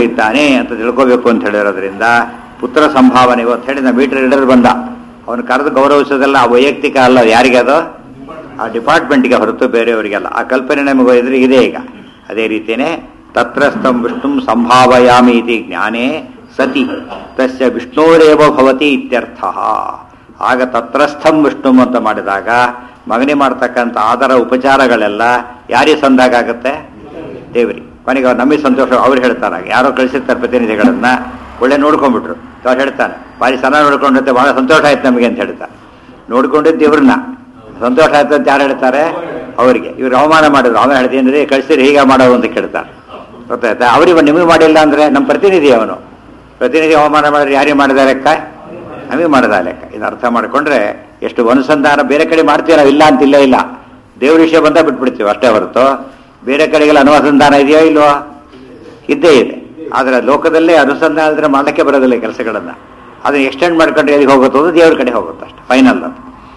ಇದ್ದಾನೆ ಅಂತ ತಿಳ್ಕೋಬೇಕು ಅಂತ ಹೇಳಿರೋದ್ರಿಂದ ಪುತ್ರ ಸಂಭಾವನೆ ಇವತ್ತು ಹೇಳಿದ ಮೀಟರ್ ಹಿಡಿದು ಬಂದ ಅವನು ಕರೆದು ಗೌರವಿಸೋದೆಲ್ಲ ಆ ವೈಯಕ್ತಿಕ ಅಲ್ಲ ಯಾರಿಗೆ ಅದು ಆ ಡಿಪಾರ್ಟ್ಮೆಂಟ್ಗೆ ಹೊರತು ಬೇರೆಯವರಿಗೆಲ್ಲ ಆ ಕಲ್ಪನೆ ನಮಗೆ ಎದುರು ಇದೆ ಈಗ ಅದೇ ರೀತಿಯೇ ತತ್ರಸ್ಥಂ ವಿಷ್ಣು ಸಂಭಾವಯಾಮಿ ಇತಿ ಜ್ಞಾನೇ ಸತಿ ತಸ್ಯ ವಿಷ್ಣೋರೇವ ಭವತಿ ಇತ್ಯರ್ಥ ಆಗ ತತ್ರಸ್ಥಂ ವಿಷ್ಣು ಅಂತ ಮಾಡಿದಾಗ ಮಗನಿ ಮಾಡ್ತಕ್ಕಂಥ ಆದರ ಉಪಚಾರಗಳೆಲ್ಲ ಯಾರಿಗೆ ಸಂದಾಗುತ್ತೆ ದೇವರಿ ಕೊನೆಗೆ ಅವ್ರು ನಮಗೆ ಸಂತೋಷ ಅವ್ರು ಹೇಳ್ತಾರೆ ಯಾರೋ ಕಳಿಸಿರ್ತಾರೆ ಪ್ರತಿನಿಧಿಗಳನ್ನ ಒಳ್ಳೆ ನೋಡ್ಕೊಂಡ್ಬಿಟ್ರು ಅವ್ರು ಹೇಳ್ತಾನೆ ಭಾರಿ ಚೆನ್ನಾಗಿ ನೋಡ್ಕೊಂಡಿರುತ್ತೆ ಬಹಳ ಸಂತೋಷ ಆಯ್ತು ನಮಗೆ ಅಂತ ಹೇಳ್ತಾರೆ ನೋಡ್ಕೊಂಡಿದ್ದು ದೇವ್ರನ್ನ ಸಂತೋಷ ಆಯ್ತು ಅಂತ ಯಾರು ಹೇಳ್ತಾರೆ ಅವರಿಗೆ ಇವ್ರು ಅವಮಾನ ಮಾಡಿದ್ರು ಅವನು ಹೇಳ್ತೀನಿ ಕಳಿಸಿರಿ ಹೀಗೆ ಮಾಡೋದು ಅಂತ ಕೇಳ್ತಾರೆ ಗೊತ್ತಾಯ್ತಾ ಅವ್ರಿಗೆ ನಿಮಗೆ ಮಾಡಿಲ್ಲ ಅಂದ್ರೆ ನಮ್ಮ ಪ್ರತಿನಿಧಿ ಅವನು ಪ್ರತಿನಿಧಿ ಅವಮಾನ ಮಾಡಿದ್ರೆ ಯಾರಿಗೆ ಮಾಡಿದ ಲೆಕ್ಕ ನಮಗೆ ಮಾಡಿದ ಲೆಕ್ಕ ಇದು ಅರ್ಥ ಮಾಡ್ಕೊಂಡ್ರೆ ಎಷ್ಟು ಅನುಸಂಧಾನ ಬೇರೆ ಕಡೆ ಮಾಡ್ತೀವಿ ನಾವು ಇಲ್ಲ ಅಂತಿಲ್ಲ ಇಲ್ಲ ದೇವ್ರ ವಿಷಯ ಬಂದ ಬಿಟ್ಬಿಡ್ತೀವಿ ಅಷ್ಟೇ ಹೊರತು ಬೇರೆ ಕಡೆಗೆಲ್ಲ ಅನುಸಂಧಾನ ಇದೆಯೋ ಇಲ್ವೋ ಇದ್ದೇ ಇದೆ ಆದರೆ ಲೋಕದಲ್ಲೇ ಅನುಸಂಧಾನ ಇದ್ರೆ ಮಾಡಲಿಕ್ಕೆ ಬರೋದಿಲ್ಲ ಈ ಕೆಲಸಗಳನ್ನ ಅದನ್ನ ಎಕ್ಸ್ಟೆಂಡ್ ಮಾಡ್ಕೊಂಡ್ರೆ ಎಲ್ಲಿಗೆ ಹೋಗುತ್ತೋ ಅದು ದೇವ್ರ ಕಡೆ ಹೋಗುತ್ತೆ ಅಷ್ಟೇ ಫೈನಲ್ ಅದು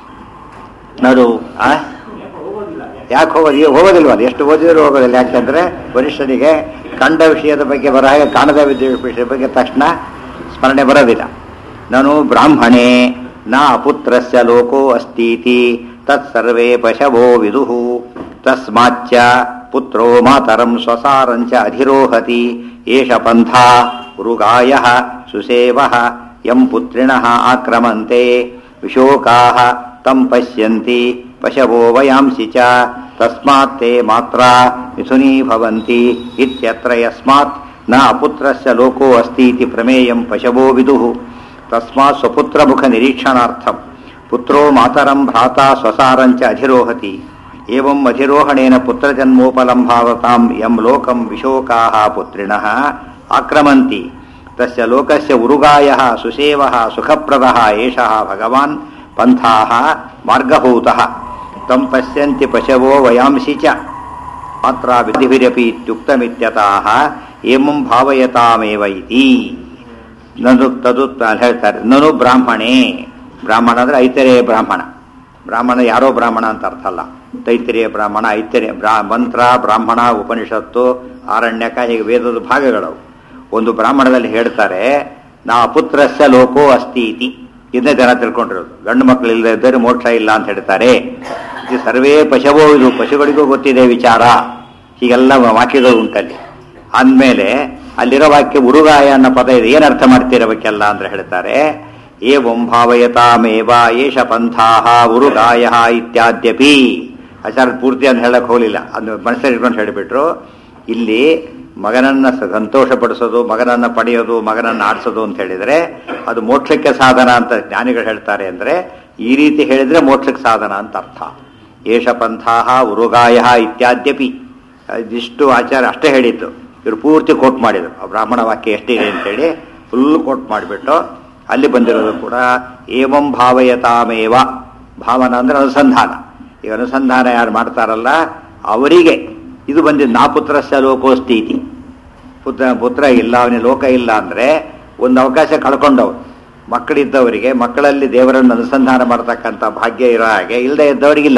ನೋಡು ಆ ಯಾಕೆ ಹೋಗೋದು ಈಗ ಹೋಗೋದಿಲ್ವಲ್ಲ ಎಷ್ಟು ಓದಿದ್ರು ಹೋಗೋದಿಲ್ಲ ಯಾಕಂದ್ರೆ ವರಿಷ್ಠನಿಗೆ ಕಂಡ ವಿಷಯದ ಬಗ್ಗೆ ಬರೋ ಹಾಗೆ ಕಾಣದ ವಿದ್ಯೆ ವಿಷಯದ ಬಗ್ಗೆ ತಕ್ಷಣ ಸ್ಮರಣೆ ಬರೋದಿಲ್ಲ ನಾನು ಬ್ರಾಹ್ಮಣೇ ನ ಅಪುತ್ರಸ್ಯ ಲೋಕೋ ಅಸ್ತೀತಿ ತತ್ಸರ್ವೇ ಪಶವೋ ವಿದುಹು ತಸ್ಮಾಚ್ಚ ಪುತ್ರೋ ಮಾತರಂ ಸ್ವಸಾರಂಚ ಅಧಿರೋಹತಿ ಏಷ ಪಂಥ ಮೃಗಾಯ ಸುಸೇವ ಯಂ ಪುತ್ರಿಣಃ ಆಕ್ರಮಂತೆ ವಿಶೋಕಾಃ ತಂ ಪಶ್ಯಂತಿ ಪಶವೋ ವಯಾಂಸಿ ಚ ತಸ್ಮಾತ್ ತೇ ಮಾತ್ರ ಮಿಥುನೀ ಭವಂತಿ ಇತ್ಯತ್ರ ಯಸ್ಮಾತ್ ನ ಅಪುತ್ರಸ್ಯ ಲೋಕೋ ಅಸ್ತಿ ಇತಿ ಪ್ರಮೇಯಂ ಪಶವೋ ವಿದುಃ ತಸ್ಮಾತ್ ಸ್ವಪುತ್ರಮುಖ ನಿರೀಕ್ಷಣಾರ್ಥಂ ಪುತ್ರೋ ಮಾತರಂ ಭ್ರಾತಾ ಸ್ವಸಾರಂಚ ಅಧಿರೋಹತಿ ಏವಂ ಅಧಿರೋಹಣೇನ ಪುತ್ರಜನ್ಮೋಪಲಂಭಾವತಾಂ ಯಂ ಲೋಕಂ ವಿಶೋಕಾಃ ಪುತ್ರಿಣಃ ಆಕ್ರಮಂತಿ ತಸ್ಯ ಲೋಕಸ್ಯ ಉರುಗಾಯಃ ಸುಸೇವಃ ಸುಖಪ್ರದಃ ಏಷಃ ಭಗವಾನ್ ಪಂಥಾಃ ಮಾರ್ಗಭೂತಃ ತಂ ಪಶ್ಯಂತಿ ಪಶವೋ ವಯಾಂಸಿ ಚ ಮಾತ್ರ ವಿಧಿಭಿರಪಿ ಇತ್ಯುಕ್ತಮಿತ್ಯತಃ ಏಮಂ ಭಾವಯತಾಮೇವ ಇತಿ ನನು ತದು ಅಲ್ಲಿ ಹೇಳ್ತಾರೆ ನನು ಬ್ರಾಹ್ಮಣೇ ಬ್ರಾಹ್ಮಣ ಅಂದ್ರೆ ಐತರೇಯ ಬ್ರಾಹ್ಮಣ ಬ್ರಾಹ್ಮಣ ಯಾರೋ ಬ್ರಾಹ್ಮಣ ಅಂತ ಅರ್ಥ ಅಲ್ಲ ತೈತರಿಯ ಬ್ರಾಹ್ಮಣ ಐತರೇಯ ಬ್ರಾ ಮಂತ್ರ ಬ್ರಾಹ್ಮಣ ಉಪನಿಷತ್ತು ಆರಣ್ಯಕ ಹೀಗೆ ವೇದದ ಭಾಗಗಳವು ಒಂದು ಬ್ರಾಹ್ಮಣದಲ್ಲಿ ಹೇಳ್ತಾರೆ ನಾ ಪುತ್ರಸ್ಯ ಲೋಕೋ ಅಸ್ತಿ ಇತಿ ಇದನ್ನೇ ಜನ ತಿಳ್ಕೊಂಡಿರೋದು ಗಂಡು ಮಕ್ಕಳು ಇಲ್ಲದೆ ಇದ್ದರೆ ಮೋಕ್ಷ ಇಲ್ಲ ಅಂತ ಹೇಳ್ತಾರೆ ಇದು ಸರ್ವೇ ಪಶವೋ ಇದು ಪಶುಗಳಿಗೂ ಗೊತ್ತಿದೆ ವಿಚಾರ ಹೀಗೆಲ್ಲ ವಾಕ್ಯಗಳು ಉಂಟಲ್ಲಿ ಅಂದಮೇಲೆ ಅಲ್ಲಿರೋ ವಾಕ್ಯ ಉರುಗಾಯ ಅನ್ನೋ ಪದ ಇದೆ ಏನು ಅರ್ಥ ಮಾಡ್ತಿರಬೇಕೆಲ್ಲ ಅಂದ್ರೆ ಹೇಳ್ತಾರೆ ಏವಂ ಭಾವಯತಾಮೇವ ಏಷ ಪಂಥಾಹ ಉರುಗಾಯ ಇತ್ಯಾದ್ಯಪಿ ಆಚಾರ ಪೂರ್ತಿ ಅಂತ ಹೇಳಕ್ ಹೋಗಲಿಲ್ಲ ಅದು ಮನಸ್ಸಲ್ಲಿ ಇಟ್ಕೊಂಡು ಹೇಳಿಬಿಟ್ರು ಇಲ್ಲಿ ಮಗನನ್ನ ಸ- ಸಂತೋಷಪಡಿಸೋದು ಮಗನನ್ನ ಪಡೆಯೋದು ಮಗನನ್ನ ಆಡಿಸೋದು ಅಂತ ಹೇಳಿದ್ರೆ ಅದು ಮೋಕ್ಷಕ್ಕೆ ಸಾಧನ ಅಂತ ಜ್ಞಾನಿಗಳು ಹೇಳ್ತಾರೆ ಅಂದ್ರೆ ಈ ರೀತಿ ಹೇಳಿದ್ರೆ ಮೋಕ್ಷಕ್ಕೆ ಸಾಧನ ಅಂತ ಅರ್ಥ ಏಷ ಪಂಥಾಹ ಉರುಗಾಯ ಇತ್ಯಾದ್ಯಪಿ ಇದಿಷ್ಟು ಆಚಾರ ಅಷ್ಟೇ ಹೇಳಿದ್ದು ಇವರು ಪೂರ್ತಿ ಕೋಟ್ ಮಾಡಿದರು ಆ ಬ್ರಾಹ್ಮಣ ವಾಕ್ಯ ಎಷ್ಟಿದೆ ಅಂತೇಳಿ ಫುಲ್ ಕೋಟ್ ಮಾಡಿಬಿಟ್ಟು ಅಲ್ಲಿ ಬಂದಿರೋದು ಕೂಡ ಏವಂ ಭಾವಯತಾಮೇವ ಭಾವನ ಅಂದ್ರೆ ಅನುಸಂಧಾನ ಈಗ ಅನುಸಂಧಾನ ಯಾರು ಮಾಡ್ತಾರಲ್ಲ ಅವರಿಗೆ ಇದು ಬಂದಿದ್ದು ನಾ ಪುತ್ರಸ್ಯ ಲೋಕೋಸ್ತೀತಿ ಪುತ್ರ ಪುತ್ರ ಇಲ್ಲ ಅವನಿಗೆ ಲೋಕ ಇಲ್ಲ ಅಂದ್ರೆ ಒಂದು ಅವಕಾಶ ಕಳ್ಕೊಂಡವ್ರು ಮಕ್ಕಳಿದ್ದವರಿಗೆ ಮಕ್ಕಳಲ್ಲಿ ದೇವರನ್ನು ಅನುಸಂಧಾನ ಮಾಡ್ತಕ್ಕಂಥ ಭಾಗ್ಯ ಇರೋ ಹಾಗೆ ಇಲ್ಲದೆ ಇದ್ದವರಿಗಿಲ್ಲ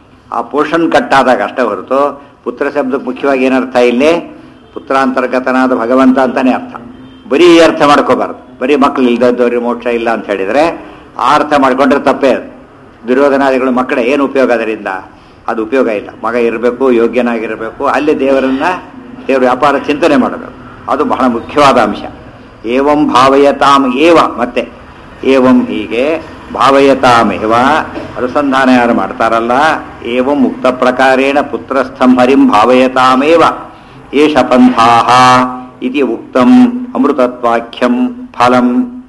ಆ ಪೋಷನ್ ಕಟ್ಟಾದಾಗ ಅಷ್ಟೇ ಹೊರತು ಪುತ್ರ ಶಬ್ದಕ್ಕೆ ಮುಖ್ಯವಾಗಿ ಏನರ್ಥ ಇಲ್ಲಿ ಪುತ್ರಾಂತರ್ಗತನಾದ ಭಗವಂತ ಅಂತಾನೆ ಅರ್ಥ ಬರೀ ಈ ಅರ್ಥ ಮಾಡ್ಕೋಬಾರ್ದು ಬರೀ ಮಕ್ಕಳು ಇಲ್ದದ್ದವ್ರಿಗೆ ಮೋಕ್ಷ ಇಲ್ಲ ಅಂತ ಹೇಳಿದ್ರೆ ಆ ಅರ್ಥ ಮಾಡ್ಕೊಂಡ್ರೆ ತಪ್ಪೇ ಅದು ದುರ್ಯೋಧನಾದಿಗಳು ಮಕ್ಕಳೇ ಏನು ಉಪಯೋಗ ಅದರಿಂದ ಅದು ಉಪಯೋಗ ಇಲ್ಲ ಮಗ ಇರಬೇಕು ಯೋಗ್ಯನಾಗಿರಬೇಕು ಅಲ್ಲಿ ದೇವರನ್ನ ದೇವರು ವ್ಯಾಪಾರ ಚಿಂತನೆ ಮಾಡಬೇಕು ಅದು ಬಹಳ ಮುಖ್ಯವಾದ ಅಂಶ ಏವಂ ಭಾವಯತಾಂ ಏವ ಮತ್ತೆ ಏವಂ ಹೀಗೆ ಭಾವಯತಾಮೇವ ಅನುಸಂಧಾನ ಯಾರು ಮಾಡ್ತಾರಲ್ಲ ಏವಂ ಮುಕ್ತ ಪ್ರಕಾರೇಣ ಪುತ್ರಸ್ಥಂ ಹರಿಂ ಭಾವಯತಾಮೇವ ಏಷ ಪಂಥಾಹ ಇತಿ ಉಕ್ತಂ ಅಮೃತತ್ವಾಖ್ಯಂ ಫಲಂ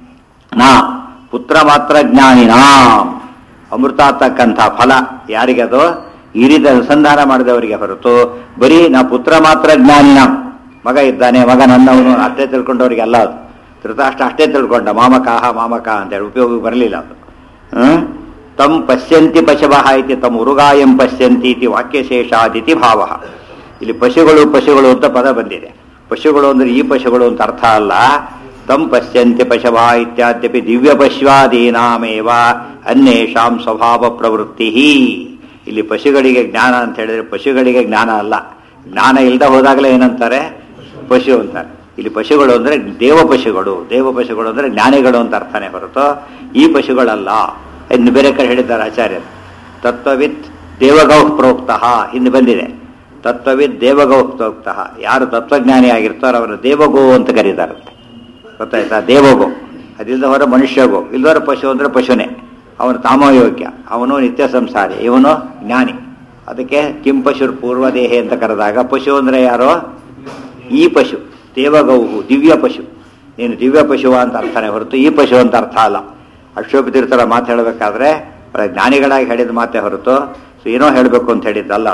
ನಾ ಪುತ್ರ ಮಾತ್ರ ಜ್ಞಾನಿನಾಂ ಅಮೃತ ಅಂತಕ್ಕಂಥ ಫಲ ಯಾರಿಗದು ಈ ರೀತಿ ಅನುಸಂಧಾನ ಮಾಡಿದವರಿಗೆ ಹೊರತು ಬರೀ ನಾ ಪುತ್ರ ಮಾತ್ರ ಜ್ಞಾನಿನ ಮಗ ಇದ್ದಾನೆ ಮಗ ನನ್ನವನು ಅಷ್ಟೇ ತಿಳ್ಕೊಂಡವರಿಗೆಲ್ಲ ಅದು ಧೃತರಾಷ್ಟ್ರ ಅಷ್ಟೇ ತಿಳ್ಕೊಂಡ ಮಾಮಕಾಹ ಮಾಮಕ ಅಂತೇಳಿ ಉಪಯೋಗ ಬರಲಿಲ್ಲ ಅದು ಹ್ಮ್? ತಂ ಪಶ್ಯಂತಿ ಪಶವಃ ಇತಿ ತಮ್ಮ ಉರುಗಾಯಂ ಪಶ್ಯಂತಿ ಇತಿ ವಾಕ್ಯಶೇಷಾದಿತಿ ಭಾವ ಇಲ್ಲಿ ಪಶುಗಳು ಪಶುಗಳು ಅಂತ ಪದ ಬಂದಿದೆ ಪಶುಗಳು ಅಂದ್ರೆ ಈ ಪಶುಗಳು ಅಂತ ಅರ್ಥ ಅಲ್ಲ ತಂ ಪಶ್ಯಂತಿ ಪಶವ ಇತ್ಯಾದ್ಯಪಿ ದಿವ್ಯ ಪಶ್ವಾದೀನಾಮೇವ ಅನ್ಯೇಷಾಂ ಸ್ವಭಾವ ಪ್ರವೃತ್ತಿ ಇಲ್ಲಿ ಪಶುಗಳಿಗೆ ಜ್ಞಾನ ಅಂತ ಹೇಳಿದ್ರೆ ಪಶುಗಳಿಗೆ ಜ್ಞಾನ ಅಲ್ಲ ಜ್ಞಾನ ಇಲ್ಲದೆ ಹೋದಾಗಲೇ ಏನಂತಾರೆ ಪಶು ಅಂತಾರೆ ಇಲ್ಲಿ ಪಶುಗಳು ಅಂದರೆ ದೇವ ಪಶುಗಳು ದೇವ ಪಶುಗಳು ಅಂದರೆ ಜ್ಞಾನಿಗಳು ಅಂತ ಅರ್ಥನೇ ಹೊರತು ಈ ಪಶುಗಳಲ್ಲ ಇನ್ನು ಬೇರೆ ಕಡೆ ಹೇಳಿದ್ದಾರೆ ಆಚಾರ್ಯರು ತತ್ವವಿತ್ ದೇವಗೌ ಪ್ರೋಕ್ತಃ ಇನ್ನು ಬಂದಿದೆ ತತ್ವವಿತ್ ದೇವಗೌ ಪ್ರೋಕ್ತಃ ಯಾರು ತತ್ವಜ್ಞಾನಿ ಆಗಿರ್ತಾರೋ ಅವರ ದೇವಗೋ ಅಂತ ಕರೀತಾರಂತೆ ಗೊತ್ತಾಯ್ತಾ ದೇವಗೋ ಅದಿಲ್ಲದ ಹೊರ ಮನುಷ್ಯಗೋ ಇಲ್ಲದವರ ಪಶು ಅಂದರೆ ಪಶುನೇ ಅವನು ತಾಮಯೋಗ್ಯ ಅವನು ನಿತ್ಯ ಸಂಸಾರಿ ಇವನು ಜ್ಞಾನಿ ಅದಕ್ಕೆ ಕಿಂ ಪಶುರ್ ಪೂರ್ವದೇಹೆ ಅಂತ ಕರೆದಾಗ ಪಶು ಅಂದರೆ ಯಾರೋ ಈ ಪಶು ದೇವಗೌಹು ದಿವ್ಯ ಪಶು ನೀನು ದಿವ್ಯ ಪಶುವ ಅಂತ ಅರ್ಥನೇ ಹೊರತು ಈ ಪಶು ಅಂತ ಅರ್ಥ ಅಲ್ಲ ಅಕ್ಷೋಭ ತೀರ್ಥರ ಮಾತು ಹೇಳಬೇಕಾದ್ರೆ ಅವರ ಜ್ಞಾನಿಗಳಾಗಿ ಹೇಳಿದ ಮಾತೇ ಹೊರತು ಸೊ ಏನೋ ಹೇಳಬೇಕು ಅಂತ ಹೇಳಿದ್ದಲ್ಲ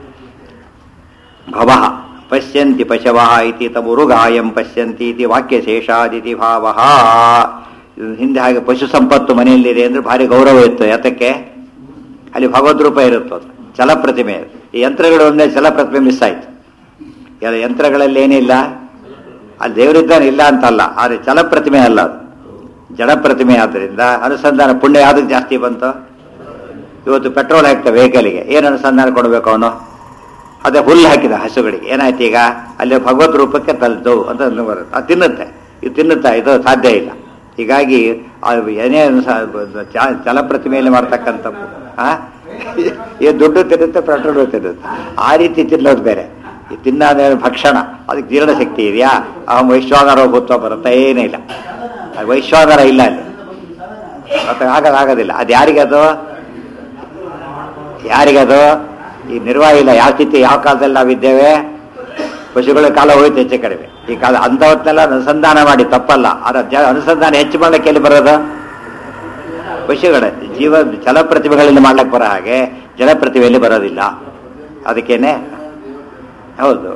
ಭವ ಪಶ್ಯಂತಿ ಪಶವ ಇತಿ ತಮುರುಗಾಯಂ ಪಶ್ಯಂತಿ ಇತಿ ವಾಕ್ಯಶೇಷಾದಿತಿ ಭಾವ ಹಿಂದೆ ಹಾಗೆ ಪಶು ಸಂಪತ್ತು ಮನೆಯಲ್ಲಿದೆ ಅಂದ್ರೆ ಭಾರಿ ಗೌರವ ಇತ್ತು ಯಾತಕ್ಕೆ ಅಲ್ಲಿ ಭಗವದ್ ರೂಪ ಇರುತ್ತೆ ಅದು ಚಲ ಪ್ರತಿಮೆ ಈ ಯಂತ್ರಗಳು ಒಂದೇ ಚಲ ಪ್ರತಿಮೆ ಮಿಸ್ ಆಯ್ತು ಎಲ್ಲ ಯಂತ್ರಗಳಲ್ಲಿ ಏನಿಲ್ಲ ಅಲ್ಲಿ ದೇವರಿದ್ದಾನೆ ಇಲ್ಲ ಅಂತಲ್ಲ ಆದರೆ ಚಲ ಪ್ರತಿಮೆ ಅಲ್ಲ ಅದು ಜಡ ಪ್ರತಿಮೆ ಆದ್ದರಿಂದ ಅನುಸಂಧಾನ ಪುಣ್ಯ ಯಾವುದಕ್ಕೆ ಜಾಸ್ತಿ ಬಂತು ಇವತ್ತು ಪೆಟ್ರೋಲ್ ಹಾಕ್ತಾ ವೆಹಿಕಲ್ಗೆ ಏನು ಅನುಸಂಧಾನ ಕೊಡಬೇಕು ಅವನು ಅದೇ ಹುಲ್ಲು ಹಾಕಿದ ಹಸುಗಳಿಗೆ ಏನಾಯ್ತು ಈಗ ಅಲ್ಲಿ ಭಗವತ್ ರೂಪಕ್ಕೆ ತಲುತು ಅಂತ ಅಂದು ಬರುತ್ತೆ ಅದು ತಿನ್ನುತ್ತೆ ಇದು ತಿನ್ನುತ್ತಾ ಇದು ಸಾಧ್ಯ ಇಲ್ಲ ಹೀಗಾಗಿ ಅದು ಏನೇ ಅನುಸ- ಚ- ಚಲಪ್ರತಿಮೆಯಲ್ಲಿ ಮಾಡ್ತಕ್ಕಂಥ ಆ? ಈ ದುಡ್ಡು ತಿನ್ನುತ್ತೆ ಪೆಟ್ರೋಲು ತಿನ್ನುತ್ತೆ ಆ ರೀತಿ ತಿನ್ನೋದು ಬೇರೆ ಈ ತಿನ್ನೋದೇ ಭಕ್ಷಣ ಅದಕ್ಕೆ ಜೀರ್ಣಶಕ್ತಿ ಇದೆಯಾ ಆ ವೈಶ್ವಾನರ ಭೂತ್ವ ಬರುತ್ತಾ ಏನೇ ಇಲ್ಲ ಆ ವೈಶ್ವಾನರ ಇಲ್ಲ ಅಲ್ಲಿ ಮತ್ತೆ ಆಗದ ಆಗೋದಿಲ್ಲ ಅದು ಯಾರಿಗದು ಯಾರಿಗದು ಈ ನಿರ್ವಾಹ ಇಲ್ಲ ಯಾವ ಸ್ಥಿತಿ ಯಾವ ಕಾಲದಲ್ಲಿ ನಾವಿದ್ದೇವೆ ಪಶುಗಳ ಕಾಲ ಹೋಯ್ತು ಹೆಚ್ಚು ಕಡಿಮೆ ಈ ಕಾಲ ಅಂಥವತ್ನೆಲ್ಲ ಅನುಸಂಧಾನ ಮಾಡಿ ತಪ್ಪಲ್ಲ ಅದರ ಜ ಅನುಸಂಧಾನ ಹೆಚ್ಚು ಮಾಡ್ಲಿಕ್ಕೆ ಎಲ್ಲಿ ಬರೋದು ಪಶುಗಳ ಜೀವ ಜಲಪ್ರತಿಭೆಗಳಿಂದ ಮಾಡ್ಲಿಕ್ಕೆ ಬರೋ ಹಾಗೆ ಜಲಪ್ರತಿಭೆಯಲ್ಲಿ ಬರೋದಿಲ್ಲ ಅದಕ್ಕೇನೆ ಹೌದು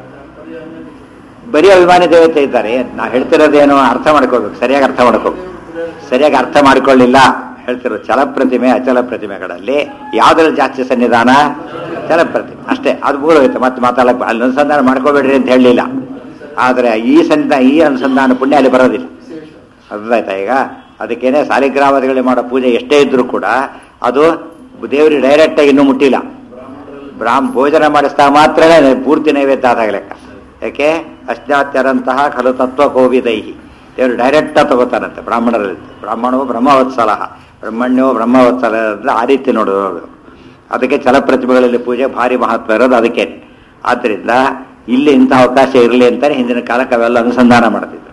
ಬರೀ ಅಭಿಮಾನಿ ದೇವತೆ ಇದ್ದಾರೆ ನಾ ಹೇಳ್ತಿರೋದೇನು ಅರ್ಥ ಮಾಡ್ಕೋಬೇಕು ಸರಿಯಾಗಿ ಅರ್ಥ ಮಾಡ್ಕೋಬೇಕು ಸರಿಯಾಗಿ ಅರ್ಥ ಮಾಡ್ಕೊಳ್ಳಿಲ್ಲ ಹೇಳ್ತಿರೋ ಚಲಪ್ರತಿಮೆ ಅಚಲ ಪ್ರತಿಮೆಗಳಲ್ಲಿ ಯಾವ್ದ್ರಲ್ಲಿ ಜಾಸ್ತಿ ಸನ್ನಿಧಾನ ಚಲಪ್ರತಿಮೆ ಅಷ್ಟೇ ಅದು ಮುಗಿದೋಯ್ತು ಮತ್ತೆ ಮಾತಾಡಕ್ಕೆ ಅಲ್ಲಿ ಅನುಸಂಧಾನ ಮಾಡ್ಕೋಬೇಡ್ರಿ ಅಂತ ಹೇಳಲಿಲ್ಲ ಆದರೆ ಈ ಸಂಧ ಈ ಅನುಸಂಧಾನ ಪುಣ್ಯ ಅಲ್ಲಿ ಬರೋದಿಲ್ಲ ಅರ್ಥಾಯ್ತಾ ಈಗ ಅದಕ್ಕೇನೆ ಸಾಲಿಗ್ರಾಮದಲ್ಲಿ ಮಾಡೋ ಪೂಜೆ ಎಷ್ಟೇ ಇದ್ರೂ ಕೂಡ ಅದು ದೇವರಿಗೆ ಡೈರೆಕ್ಟಾಗಿ ಇನ್ನೂ ಮುಟ್ಟಿಲ್ಲ ಬ್ರಾಹ್ಮ ಭೋಜನ ಮಾಡಿಸ್ತಾ ಮಾತ್ರನೇ ಪೂರ್ತಿ ನೈವೇದ್ಯ ಆದಾಗ ಲೆಕ್ಕ ಯಾಕೆ ಅಶ್ಚಾತ್ಯರಂತಹ ಖಲು ತತ್ವ ಕೋವಿದೈಹಿ ದೇವರು ಡೈರೆಕ್ಟ್ ತಗೋತಾರಂತೆ ಬ್ರಾಹ್ಮಣರಲ್ಲಿ ಬ್ರಾಹ್ಮಣವು ಬ್ರಹ್ಮವತ್ಸಲ ಬ್ರಹ್ಮಣ್ಯೋ ಬ್ರಹ್ಮವತ್ಸಲ ಅಂದ್ರೆ ಆ ರೀತಿ ನೋಡೋದು ಅದಕ್ಕೆ ಚಲಪ್ರತಿಭೆಗಳಲ್ಲಿ ಪೂಜೆ ಭಾರಿ ಮಹತ್ವ ಇರೋದು ಅದಕ್ಕೆ ಆದ್ದರಿಂದ ಇಲ್ಲಿ ಇಂಥ ಅವಕಾಶ ಇರಲಿ ಅಂತಾನೆ ಹಿಂದಿನ ಕಾಲಕ್ಕೆ ಅವೆಲ್ಲ ಅನುಸಂಧಾನ ಮಾಡ್ತಿದ್ರು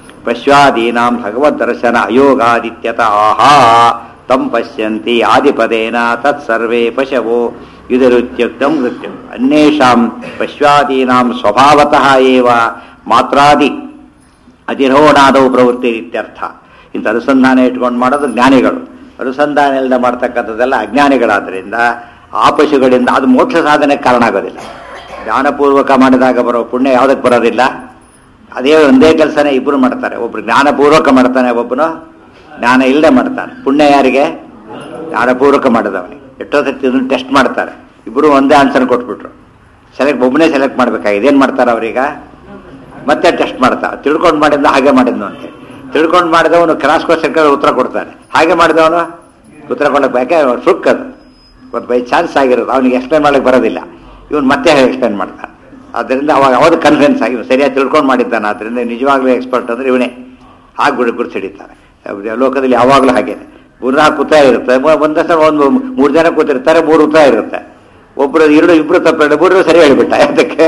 ಪಶ್ವಾದೀನಾಂ ಭಗವದ್ ದರ್ಶನ ಅಯೋಗಾದಿತ್ಯತ ಆಹಾ ತಂ ಪಶ್ಯಂತಿ ಆದಿಪದೇನ ತತ್ಸರ್ವೇ ಪಶವೋ ಇದರುತ್ಯುಕ್ತಂ ನೃತ್ಯಂ ಅನ್ಯೇಷಾಂ ಪಶ್ವಾದೀನಾಂ ಸ್ವಭಾವತಃ ಏವ ಮಾತ್ರಾದಿ ಅಧಿರೋಣಾದವು ಪ್ರವೃತ್ತಿ ಇತ್ಯರ್ಥ ಇಂಥ ಅನುಸಂಧಾನ ಇಟ್ಕೊಂಡು ಮಾಡೋದು ಜ್ಞಾನಿಗಳು ಅನುಸಂಧಾನ ಇಲ್ಲದೆ ಮಾಡ್ತಕ್ಕಂಥದ್ದೆಲ್ಲ ಅಜ್ಞಾನಿಗಳಾದ್ರಿಂದ ಆ ಪಶುಗಳಿಂದ ಅದು ಮೋಕ್ಷ ಸಾಧನೆಗೆ ಕಾರಣ ಆಗೋದಿಲ್ಲ ಜ್ಞಾನಪೂರ್ವಕ ಮಾಡಿದಾಗ ಬರೋ ಪುಣ್ಯ ಯಾವುದಕ್ಕೆ ಬರೋದಿಲ್ಲ ಅದೇ ಒಂದೇ ಕೆಲಸನೇ ಇಬ್ಬರು ಮಾಡ್ತಾರೆ ಒಬ್ರು ಜ್ಞಾನಪೂರ್ವಕ ಮಾಡ್ತಾನೆ ಒಬ್ಬನು ಜ್ಞಾನ ಇಲ್ಲದೆ ಮಾಡ್ತಾನೆ ಪುಣ್ಯ ಯಾರಿಗೆ ಜ್ಞಾನಪೂರ್ವಕ ಮಾಡಿದವನಿಗೆ ಎಷ್ಟೋ ಸರ್ತಿ ಇದನ್ನು ಟೆಸ್ಟ್ ಮಾಡ್ತಾರೆ ಇಬ್ಬರು ಒಂದೇ ಆನ್ಸರ್ ಕೊಟ್ಬಿಟ್ರು ಸೆಲೆಕ್ಟ್ ಒಬ್ಬನೇ ಸೆಲೆಕ್ಟ್ ಮಾಡ್ಬೇಕಾಗಿದೆ ಏನು ಮಾಡ್ತಾರೆ ಅವ್ರೀಗ ಮತ್ತೆ ಟೆಸ್ಟ್ ಮಾಡ್ತಾ ತಿಳ್ಕೊಂಡು ಮಾಡಿದ್ದ ಹಾಗೆ ಮಾಡಿದ್ನು ಅಂತ ತಿಳ್ಕೊಂಡು ಮಾಡಿದವನು ಕ್ರಾಸ್ ಕ್ವಶನ್ ಉತ್ತರ ಕೊಡ್ತಾನೆ ಹಾಗೆ ಮಾಡಿದವನು ಉತ್ತರ ಕೊಡಕ್ಕೆ ಯಾಕೆ ಸುಕ್ ಅದು ಒಂದು ಬೈ ಚಾನ್ಸ್ ಆಗಿರೋದು ಅವನಿಗೆ ಎಕ್ಸ್ಪ್ಲೈನ್ ಮಾಡಕ್ಕೆ ಬರೋದಿಲ್ಲ ಇವನು ಮತ್ತೆ ಎಕ್ಸ್ಪ್ಲೈನ್ ಮಾಡ್ತಾನೆ ಆದ್ದರಿಂದ ಅವಾಗ ಅವಾಗ ಕನ್ಫಿಡೆನ್ಸ್ ಆಗಿ ಇವ್ನು ಸರಿಯಾಗಿ ತಿಳ್ಕೊಂಡು ಮಾಡಿದ್ದಾನೆ ಆದ್ದರಿಂದ ನಿಜವಾಗ್ಲೂ ಎಕ್ಸ್ಪರ್ಟ್ ಅಂದ್ರೆ ಇವನೇ ಆಗ್ಬಿಟ್ಟು ಗುರುತಿಡಿತಾನೆ ಲೋಕದಲ್ಲಿ ಯಾವಾಗಲೂ ಹಾಗೆ ಮೂರ್ನಾಲ್ಕು ಉತ್ತರ ಇರುತ್ತೆ ಮೊ- ಒಂದೇ ಸಲ ಒಂದು ಮೂರು ಜನ ಕೂತಿರ್ತಾರೆ ಮೂರು ಉತ್ತರ ಇರುತ್ತೆ ಒಬ್ರು ಎರಡು ಇಬ್ರು ತಪ್ಪು ಎರಡು ಮೂರು ಸರಿ ಹೇಳಿಬಿಟ್ಟ ಅದಕ್ಕೆ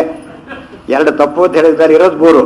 ಎರಡು ತಪ್ಪು ಅಂತ ಹೇಳಿದ್ದಾರೆ ಇರೋದು ಮೂರು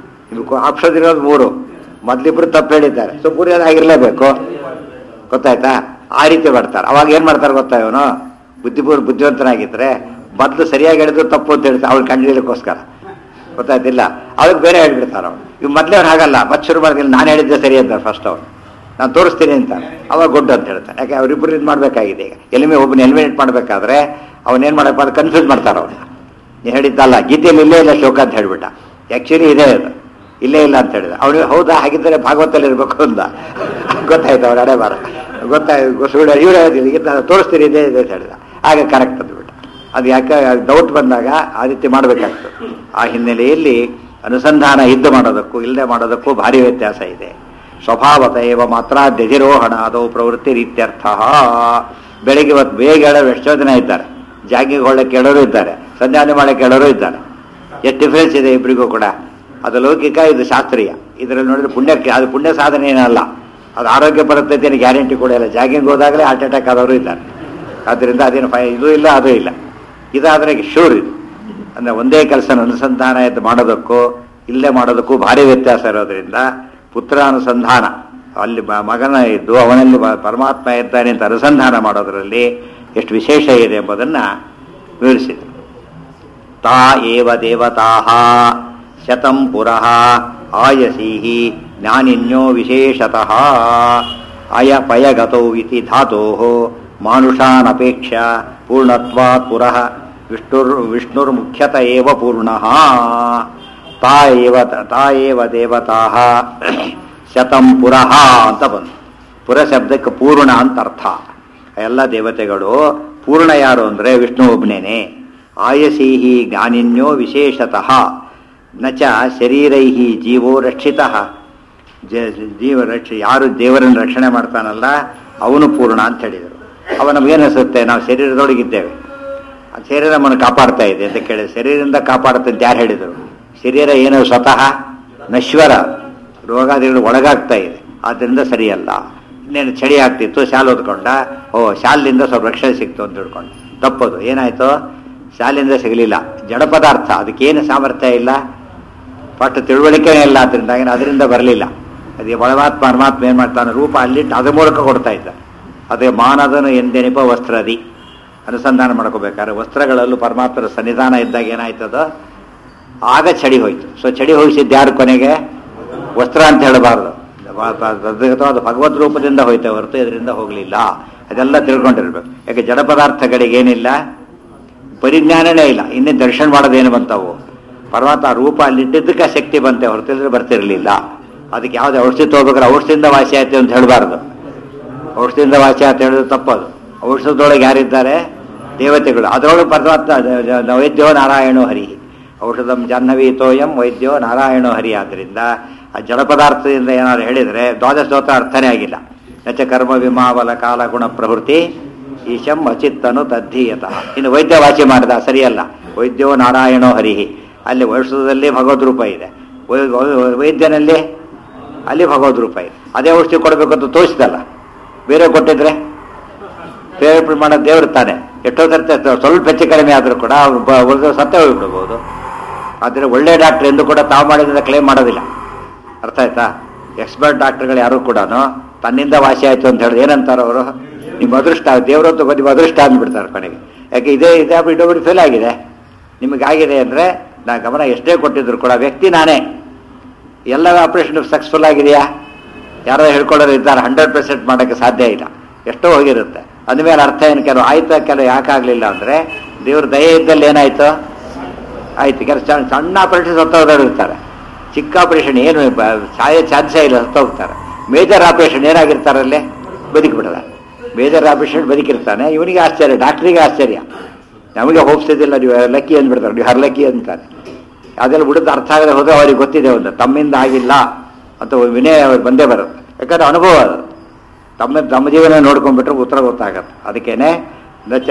ಆಪ್ಷನ್ ಇರೋದು ಮೂರು ಮೊದ್ಲಿಬ್ರು ತಪ್ಪು ಹೇಳಿದ್ದಾರೆ ಸೊ ಮೂರು ಜನ ಆಗಿರ್ಲೇಬೇಕು ಗೊತ್ತಾಯ್ತಾ ಆ ರೀತಿ ಮಾಡ್ತಾರೆ ಅವಾಗ ಏನ್ ಮಾಡ್ತಾರೆ ಗೊತ್ತಾ ಇವನು ಬುದ್ಧಿಪೂರ್ವ ಬುದ್ಧಿವಂತನಾಗಿದ್ರೆ ಮೊದ್ಲು ಸರಿಯಾಗಿ ಹೇಳಿದ್ರು ತಪ್ಪು ಅಂತ ಹೇಳ್ತಾರೆ ಅವ್ರು ಕಂಡುಹಿಡಿಯೋಕ್ಕೋಸ್ಕರ ಗೊತ್ತಾಯ್ತಿಲ್ಲ ಅದಕ್ಕೆ ಬೇರೆ ಹೇಳ್ಬಿಡ್ತಾರೆ ಅವ್ನು ಇವ್ ಮೊದ್ಲೇ ಅವ್ನು ಹಾಗಲ್ಲ ಮತ್ತೆ ಶುರು ಮಾಡಿದ್ರೆ ನಾನು ಹೇಳಿದ್ದೆ ಸರಿ ಅಂತಾರೆ ಫಸ್ಟ್ ಅವ್ನು ನಾನು ತೋರಿಸ್ತೀನಿ ಅಂತ ಅವಾಗ ಗುಡ್ ಅಂತ ಹೇಳ್ತಾನೆ ಯಾಕೆ ಅವ್ರಿಬ್ರು ಇದು ಮಾಡಬೇಕಾಗಿದೆ ಈಗ ಎಲಿಮೆ ಒಬ್ಬನ ಎಲಿಮಿನೇಟ್ ಮಾಡಬೇಕಾದ್ರೆ ಅವನೇನು ಮಾಡಬೇಕು ಅದು ಕನ್ಫ್ಯೂಸ್ ಮಾಡ್ತಾರೆ ಅವ್ನು ನೀ ಹೇಳಿದ್ದಲ್ಲ ಗೀತೆಯಲ್ಲಿ ಇಲ್ಲೇ ಇಲ್ಲ ಶ್ಲೋಕ ಅಂತ ಹೇಳ್ಬಿಟ್ಟ ಆ್ಯಕ್ಚುಲಿ ಇದೇ ಅದು ಇಲ್ಲೇ ಇಲ್ಲ ಅಂತ ಹೇಳಿದ ಅವನಿಗೆ ಹೌದಾ ಹಾಗಿದ್ದರೆ ಭಾಗವತಲ್ಲಿ ಇರಬೇಕು ಅಂದ ಗೊತ್ತಾಯ್ತು ಅವ್ರ ಹಣೆ ಬಾರ ಗೊತ್ತಾಯ್ತು ಸುಳ್ಳು ಇವ್ರು ಹೇಳಿದ್ರು ಈಗ ನಾನು ತೋರಿಸ್ತೀನಿ ಇದೇ ಇದೆ ಅಂತ ಹೇಳಿದ ಆಗ ಕರೆಕ್ಟ್ ಅಂದ್ಬಿಟ್ಟ ಅದು ಯಾಕೆ ಡೌಟ್ ಬಂದಾಗ ಆ ರೀತಿ ಮಾಡಬೇಕಾಗ್ತದೆ ಆ ಹಿನ್ನೆಲೆಯಲ್ಲಿ ಅನುಸಂಧಾನ ಇದ್ದು ಮಾಡೋದಕ್ಕೂ ಇಲ್ಲದೆ ಮಾಡೋದಕ್ಕೂ ಭಾರಿ ವ್ಯತ್ಯಾಸ ಇದೆ ಸ್ವಭಾವತ ಏವ ಮಾತ್ರ ದ್ಯಜಿರೋಹಣ ಅದು ಪ್ರವೃತ್ತಿ ರೀತ್ಯರ್ಥ ಬೆಳಿಗ್ಗೆ ಇವತ್ತು ಬೇಗ ಹೇಳೋರು ಎಷ್ಟೋ ಜನ ಇದ್ದಾರೆ ಜಾಗಿಂಗ್ ಹೊಳ್ಳಕ್ಕೆ ಹೇಳೋರು ಇದ್ದಾರೆ ಸಂಧ್ಯಾನೆ ಮಾಡಕ್ಕೆ ಹೇಳೋರು ಇದ್ದಾರೆ ಎಷ್ಟು ಡಿಫ್ರೆನ್ಸ್ ಇದೆ ಇಬ್ಬರಿಗೂ ಕೂಡ ಅದು ಲೌಕಿಕ ಇದು ಶಾಸ್ತ್ರೀಯ ಇದರಲ್ಲಿ ನೋಡಿದ್ರೆ ಪುಣ್ಯಕ್ಕೆ ಅದು ಪುಣ್ಯ ಸಾಧನೆ ಏನಲ್ಲ ಅದು ಆರೋಗ್ಯ ಪದ್ಧತಿಯನ್ನು ಗ್ಯಾರಂಟಿ ಕೂಡ ಇಲ್ಲ ಜಾಗಿಂಗ್ ಹೋದಾಗಲೇ ಹಾರ್ಟ್ ಅಟ್ಯಾಕ್ ಆದವರು ಇದ್ದಾರೆ ಆದ್ದರಿಂದ ಅದೇನು ಫೈ ಇದು ಇಲ್ಲ ಅದು ಇಲ್ಲ ಇದಾದರೆ ಶೂರ್ ಇದು ಅಂದರೆ ಒಂದೇ ಕೆಲಸ ಅನುಸಂಧಾನ ಎದ್ದು ಮಾಡೋದಕ್ಕೂ ಇಲ್ಲೇ ಮಾಡೋದಕ್ಕೂ ಭಾರಿ ವ್ಯತ್ಯಾಸ ಇರೋದ್ರಿಂದ ಪುತ್ರ ಅನುಸಂಧಾನ ಅಲ್ಲಿ ಮ- ಮಗನ ಇದ್ದು ಅವನಲ್ಲಿ ಬ- ಪರಮಾತ್ಮ ಇದ್ದಾನೆ ಅಂತ ಅನುಸಂಧಾನ ಮಾಡೋದರಲ್ಲಿ ಎಷ್ಟು ವಿಶೇಷ ಇದೆ ಎಂಬುದನ್ನು ವಿವರಿಸಿದರು ತಾ ಏವ ದೇವತಾಃ ಶತಂ ಪುರಃ ಆಯಸೀಹಿ ಜ್ಞಾನಿನ್ಯೋ ವಿಶೇಷತಃ ಅಯ ಪಯಗತೌ ಇತಿ ಧಾತೋಃ ಮಾನುಷಾನಪೇಕ್ಷ ಪೂರ್ಣತ್ವಾತ್ ಪುರಃ ವಿಷ್ಣುರ್ ವಿಷ್ಣುರ್ಮುಖ್ಯತ ಏವ ಪೂರ್ಣಃ ತಾ ಏವ ತಾ ಏವ ದೇವತಾಃ ಶತಂ ಪುರಃ ಅಂತ ಬಂತು ಪುರ ಶಬ್ದಕ್ಕೆ ಪೂರ್ಣ ಅಂತ ಅರ್ಥ ಎಲ್ಲ ದೇವತೆಗಳು ಪೂರ್ಣ ಯಾರು ಅಂದರೆ ವಿಷ್ಣು ಒಬ್ನೇನೆ ಆಯಸೀಹಿ ಜ್ಞಾನಿನ್ಯೋ ವಿಶೇಷತಃ ನ ಚ ಶರೀರೈ ಜೀವೋ ರಕ್ಷಿತ ಜೀವ ರಕ್ಷ ಯಾರು ದೇವರನ್ನು ರಕ್ಷಣೆ ಮಾಡ್ತಾನಲ್ಲ ಅವನು ಪೂರ್ಣ ಅಂತ ಹೇಳಿದರು ಅವ ನಮಗೇನಿಸುತ್ತೆ ನಾವು ಶರೀರದೊಳಗಿದ್ದೇವೆ ಆ ಶರೀರ ನಮ್ಮನ್ನು ಕಾಪಾಡ್ತಾ ಇದೆ ಅಂತ ಕೇಳಿದ್ರೆ ಶರೀರದಿಂದ ಕಾಪಾಡುತ್ತೆ ಅಂತ ಯಾರು ಹೇಳಿದರು ಶರೀರ ಏನು ಸ್ವತಃ ನಶ್ವರ ರೋಗಾದಿಗಳು ಒಳಗಾಗ್ತಾ ಇದೆ ಆದ್ದರಿಂದ ಸರಿಯಲ್ಲ ಇನ್ನೇನು ಚಳಿ ಆಗ್ತಿತ್ತು ಶಾಲ್ ಓದ್ಕೊಂಡ ಓ ಶಾಲಿಂದ ಸ್ವಲ್ಪ ರಕ್ಷಣೆ ಸಿಕ್ತು ಅಂತ ತಿಳ್ಕೊಂಡು ತಪ್ಪದು ಏನಾಯ್ತು ಶಾಲಿಂದ ಸಿಗಲಿಲ್ಲ ಜಡ ಪದಾರ್ಥ ಅದಕ್ಕೇನು ಸಾಮರ್ಥ್ಯ ಇಲ್ಲ ಪಟ್ಟು ತಿಳುವಳಿಕೆನೇ ಇಲ್ಲ ಅದರಿಂದ ಅದರಿಂದ ಬರಲಿಲ್ಲ ಅದೇ ಪರಮಾತ್ಮ ಪರಮಾತ್ಮ ಏನು ಮಾಡ್ತಾನೆ ರೂಪ ಅಲ್ಲಿಟ್ಟು ಅದ್ರ ಮೂಲಕ ಕೊಡ್ತಾ ಇದ್ದ ಅದೇ ಮಾನದನು ಎಂದೆನಿಪ ವಸ್ತ್ರದಿ ಅನುಸಂಧಾನ ಮಾಡ್ಕೋಬೇಕಾದ್ರೆ ವಸ್ತ್ರಗಳಲ್ಲೂ ಪರಮಾತ್ಮರ ಸನ್ನಿಧಾನ ಇದ್ದಾಗ ಏನಾಯ್ತದ ಆಗ ಚಳಿ ಹೋಯ್ತು ಸೊ ಚಳಿ ಹೋಗಿಸಿದ್ದು ಯಾರು ಕೊನೆಗೆ ವಸ್ತ್ರ ಅಂತ ಹೇಳಬಾರ್ದು ಅದು ಭಗವದ್ ರೂಪದಿಂದ ಹೋಯ್ತೆ ಹೊರತು ಇದರಿಂದ ಹೋಗಲಿಲ್ಲ ಅದೆಲ್ಲ ತಿಳ್ಕೊಂಡಿರ್ಬೇಕು ಯಾಕೆ ಜಡ ಪದಾರ್ಥಗಳಿಗೆ ಏನಿಲ್ಲ ಪರಿಜ್ಞಾನನೇ ಇಲ್ಲ ಇನ್ನೇ ದರ್ಶನ ಮಾಡೋದೇನು ಬಂತವು ಪರ್ವತ ರೂಪ ಅಲ್ಲಿಟ್ಟಿದ್ದಕ್ಕೆ ಶಕ್ತಿ ಬಂತೆ ಹೊರತಿದ್ರೆ ಬರ್ತಿರ್ಲಿಲ್ಲ ಅದಕ್ಕೆ ಯಾವುದೇ ಔಷಧಿ ತಗೋಬೇಕಾದ್ರೆ ಔಷಧಿಯಿಂದ ವಾಸಿ ಆಯ್ತು ಅಂತ ಹೇಳಬಾರ್ದು ಔಷಧಿಯಿಂದ ವಾಸಿ ಆಯ್ತು ಹೇಳಿದ್ರೆ ತಪ್ಪದು ಔಷಧದೊಳಗೆ ಯಾರಿದ್ದಾರೆ ದೇವತೆಗಳು ಅದರೊಳಗೆ ಪರಮಾತ್ಮ ವೈದ್ಯೋ ನಾರಾಯಣೋ ಹರಿ ಔಷಧಂ ಜಾಹ್ನವಿ ತೋಯಂ ವೈದ್ಯೋ ನಾರಾಯಣೋ ಹರಿ ಆದ್ದರಿಂದ ಆ ಜಡ ಪದಾರ್ಥದಿಂದ ಏನಾದ್ರು ಹೇಳಿದರೆ ದ್ವಾದಶ ಸ್ತೋತ್ರ ಅರ್ಥನೇ ಆಗಿಲ್ಲ ನಚ ಕರ್ಮ ವಿಮಾವಲ ಕಾಲ ಗುಣ ಪ್ರವೃತ್ತಿ ಈಶಂ ಅಚಿತ್ತನು ತದ್ಧೀಯತಃ ಇನ್ನು ವೈದ್ಯ ವಾಸಿ ಮಾಡಿದ ಸರಿಯಲ್ಲ ವೈದ್ಯೋ ನಾರಾಯಣೋ ಹರಿಹಿ ಅಲ್ಲಿ ಔಷಧದಲ್ಲಿ ಭಗವದ್ ರೂಪ ಇದೆ ವೈ- ವೈ- ವೈದ್ಯನಲ್ಲಿ ಅಲ್ಲಿ ಭಗವದ್ ರೂಪ ಇದೆ ಅದೇ ಔಷಧಿ ಕೊಡಬೇಕು ಅಂತ ತೋರಿಸಿದಲ್ಲ ಬೇರೆ ಕೊಟ್ಟಿದ್ರೆ ಪ್ರೇರೇಪಣೆ ಮಾಡೋ ದೇವ್ರು ತಾನೆ ಎಷ್ಟೋ ಸರ್ತಿ ಸ್ವಲ್ಪ ಹೆಚ್ಚು ಕಡಿಮೆ ಆದರೂ ಕೂಡ ಅವ್ರು ಬ- ಉಳಿದ ಸತ್ತೇ ಹೋಗ್ಬಿಡ್ಬೋದು ಆದರೆ ಒಳ್ಳೆ ಡಾಕ್ಟರ್ ಎಂದು ಕೂಡ ತಾವು ಮಾಡಿದ ಕ್ಲೇಮ್ ಮಾಡೋದಿಲ್ಲ ಅರ್ಥ ಆಯ್ತಾ ಎಕ್ಸ್ಪರ್ಟ್ ಡಾಕ್ಟರ್ಗಳು ಯಾರು ಕೂಡ ತನ್ನಿಂದ ವಾಸಿ ಆಯ್ತು ಅಂತ ಹೇಳಿದ್ರೆ ಏನಂತಾರೆ ಅವರು ನಿಮ್ಮ ಅದೃಷ್ಟ ದೇವರಂತೂ ನಿಮ್ಮ ಅದೃಷ್ಟ ಅಂದ್ಬಿಡ್ತಾರೆ ಕೊನೆಗೆ ಯಾಕೆ ಇದೇ ಇದೇ ಇನ್ನೊಬ್ಬರು ಫೇಲ್ ಆಗಿದೆ ನಿಮಗಾಗಿದೆ ಅಂದರೆ ನಾ ಗಮನ ಎಷ್ಟೇ ಕೊಟ್ಟಿದ್ರು ಕೂಡ ವ್ಯಕ್ತಿ ನಾನೇ ಎಲ್ಲ ಆಪರೇಷನ್ ಸಕ್ಸಸ್ಫುಲ್ ಆಗಿದೆಯಾ ಯಾರೋ ಹೇಳ್ಕೊಳ್ಳೋರು ಇದ್ದಾರೆ ಹಂಡ್ರೆಡ್ ಪರ್ಸೆಂಟ್ ಮಾಡೋಕ್ಕೆ ಸಾಧ್ಯ ಇಲ್ಲ ಎಷ್ಟೋ ಹೋಗಿರುತ್ತೆ ಅಂದಮೇಲೆ ಅರ್ಥ ಏನು ಕೆಲವು ಆಯ್ತು ಕೆಲವು ಯಾಕಾಗಲಿಲ್ಲ ಅಂದರೆ ದೇವ್ರ ದಯೆ ಇದ್ದಲ್ಲಿ ಏನಾಯ್ತು ಆಯ್ತು ಕೆಲವು ಸಣ್ಣ ಸಣ್ಣ ಆಪರೇಷನ್ ಸತ್ತೋದವ್ರು ಇರ್ತಾರೆ ಚಿಕ್ಕ ಆಪರೇಷನ್ ಏನು ಬ- ಸಾಯೋ ಚಾನ್ಸೇ ಇಲ್ಲ ಸತ್ತೋಗ್ತಾರೆ ಮೇಜರ್ ಆಪರೇಷನ್ ಏನಾಗಿರ್ತಾರಲ್ಲೇ ಬದುಕಿಬಿಡಲ್ಲ ಮೇಜರ್ ಆಪರೇಷನ್ ಬದುಕಿರ್ತಾನೆ ಇವನಿಗೆ ಆಶ್ಚರ್ಯ ಡಾಕ್ಟ್ರಿಗೆ ಆಶ್ಚರ್ಯ ನಮಗೆ ಹೋಪ್ಸಿದಿಲ್ಲ ನೀವು ಲಕ್ಕಿ ಅಂದ್ಬಿಡ್ತಾರೆ ನೀವು ಹರ್ಲಕ್ಕಿ ಅಂತಾರೆ ಅದೆಲ್ಲ ಬಿಡೋದು ಅರ್ಥ ಆಗದೆ ಹೋದ್ರೆ ಅವ್ರಿಗೆ ಗೊತ್ತಿದೆ ಒಂದು ತಮ್ಮಿಂದ ಆಗಿಲ್ಲ ಅಂತ ಒಂದು ವಿನಯ ಅವ್ರಿಗೆ ಬಂದೇ ಬರುತ್ತೆ ಯಾಕಂದ್ರೆ ಅನುಭವ ಅದು ತಮ್ಮ ತಮ್ಮ ಜೀವನ ನೋಡ್ಕೊಂಡ್ಬಿಟ್ರೆ ಉತ್ತರ ಗೊತ್ತಾಗತ್ತೆ ಅದಕ್ಕೇನೆ ನಚ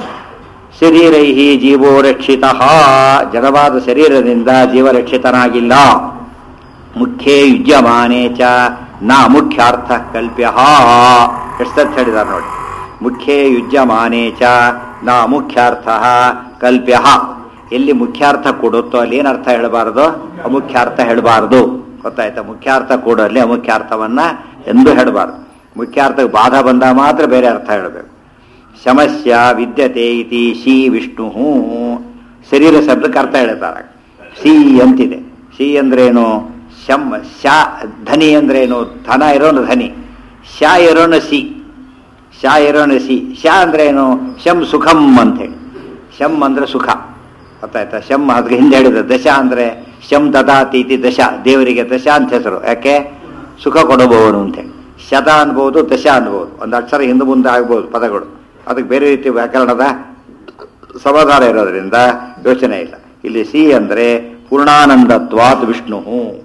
ಶರೀರೈ ಜೀವೋ ರಕ್ಷಿತ ಜಡವಾದ ಶರೀರದಿಂದ ಜೀವ ರಕ್ಷಿತನಾಗಿಲ್ಲ ಮುಖ್ಯೇ ಯುಜ್ಯಮಾನೇ ಚ ನ ಮುಖ್ಯಾರ್ಥ ಕಲ್ಪ್ಯ ಎಷ್ಟು ಹೇಳಿದಾರೆ ನೋಡಿ ಮುಖ್ಯೇ ಯುಜ್ಯಮಾನೇ ಚ ನ ಮುಖ್ಯಾರ್ಥ ಕಲ್ಪ್ಯ ಎಲ್ಲಿ ಮುಖ್ಯಾರ್ಥ ಕೊಡುತ್ತೋ ಅಲ್ಲಿ ಏನು ಅರ್ಥ ಹೇಳಬಾರದು ಅಮುಖ್ಯಾರ್ಥ ಹೇಳಬಾರದು ಗೊತ್ತಾಯ್ತಾ ಮುಖ್ಯಾರ್ಥ ಕೊಡಲ್ಲಿ ಅಮುಖ್ಯಾರ್ಥವನ್ನ ಎಂದೂ ಹೇಳಬಾರ್ದು ಮುಖ್ಯಾರ್ಥಕ್ಕೆ ಬಾಧ ಬಂದಾಗ ಮಾತ್ರ ಬೇರೆ ಅರ್ಥ ಹೇಳಬೇಕು ಶಮಸ್ಯ ವಿದ್ಯತೆ ಇತಿ ಶಿ ವಿಷ್ಣು ಶರೀರ ಶಬ್ದಕ್ಕೆ ಅರ್ಥ ಹೇಳ್ತಾರೆ ಸಿ ಅಂತಿದೆ ಸಿ ಅಂದ್ರೇನು ಶಮ್ ಶ ಧನಿ ಅಂದ್ರೇನು ಧನ ಇರೋನು ಧನಿ ಶ ಇರೋನು ಸಿ ಶ ಇರೋನು ಸಿ ಶ ಅಂದ್ರೇನು ಶಂ ಸುಖಂ ಅಂತೇಳಿ ಶಂ ಅಂದ್ರೆ ಸುಖ ಗೊತ್ತಾಯ್ತಾ ಶಂ ಅದಕ್ಕೆ ಹಿಂದೆ ಹೇಳಿದ ದಶ ಅಂದ್ರೆ ಶಂ ದದಾತಿ ಇತಿ ದಶ ದೇವರಿಗೆ ದಶ ಅಂತ ಹೆಸರು ಯಾಕೆ ಸುಖ ಕೊಡಬಹುದು ಅಂತೇಳಿ ಶತ ಅನ್ಬೋದು ದಶ ಅನ್ಬೋದು ಒಂದು ಅಕ್ಷರ ಹಿಂದೆ ಮುಂದೆ ಆಗ್ಬೋದು ಪದಗಳು ಅದಕ್ಕೆ ಬೇರೆ ರೀತಿ ವ್ಯಾಕರಣದ ಸಮಾಧಾನ ಇರೋದ್ರಿಂದ ಯೋಚನೆ ಇಲ್ಲ ಇಲ್ಲಿ ಸಿ ಅಂದ್ರೆ ಪೂರ್ಣಾನಂದತ್ವಾತ್ ವಿಷ್ಣು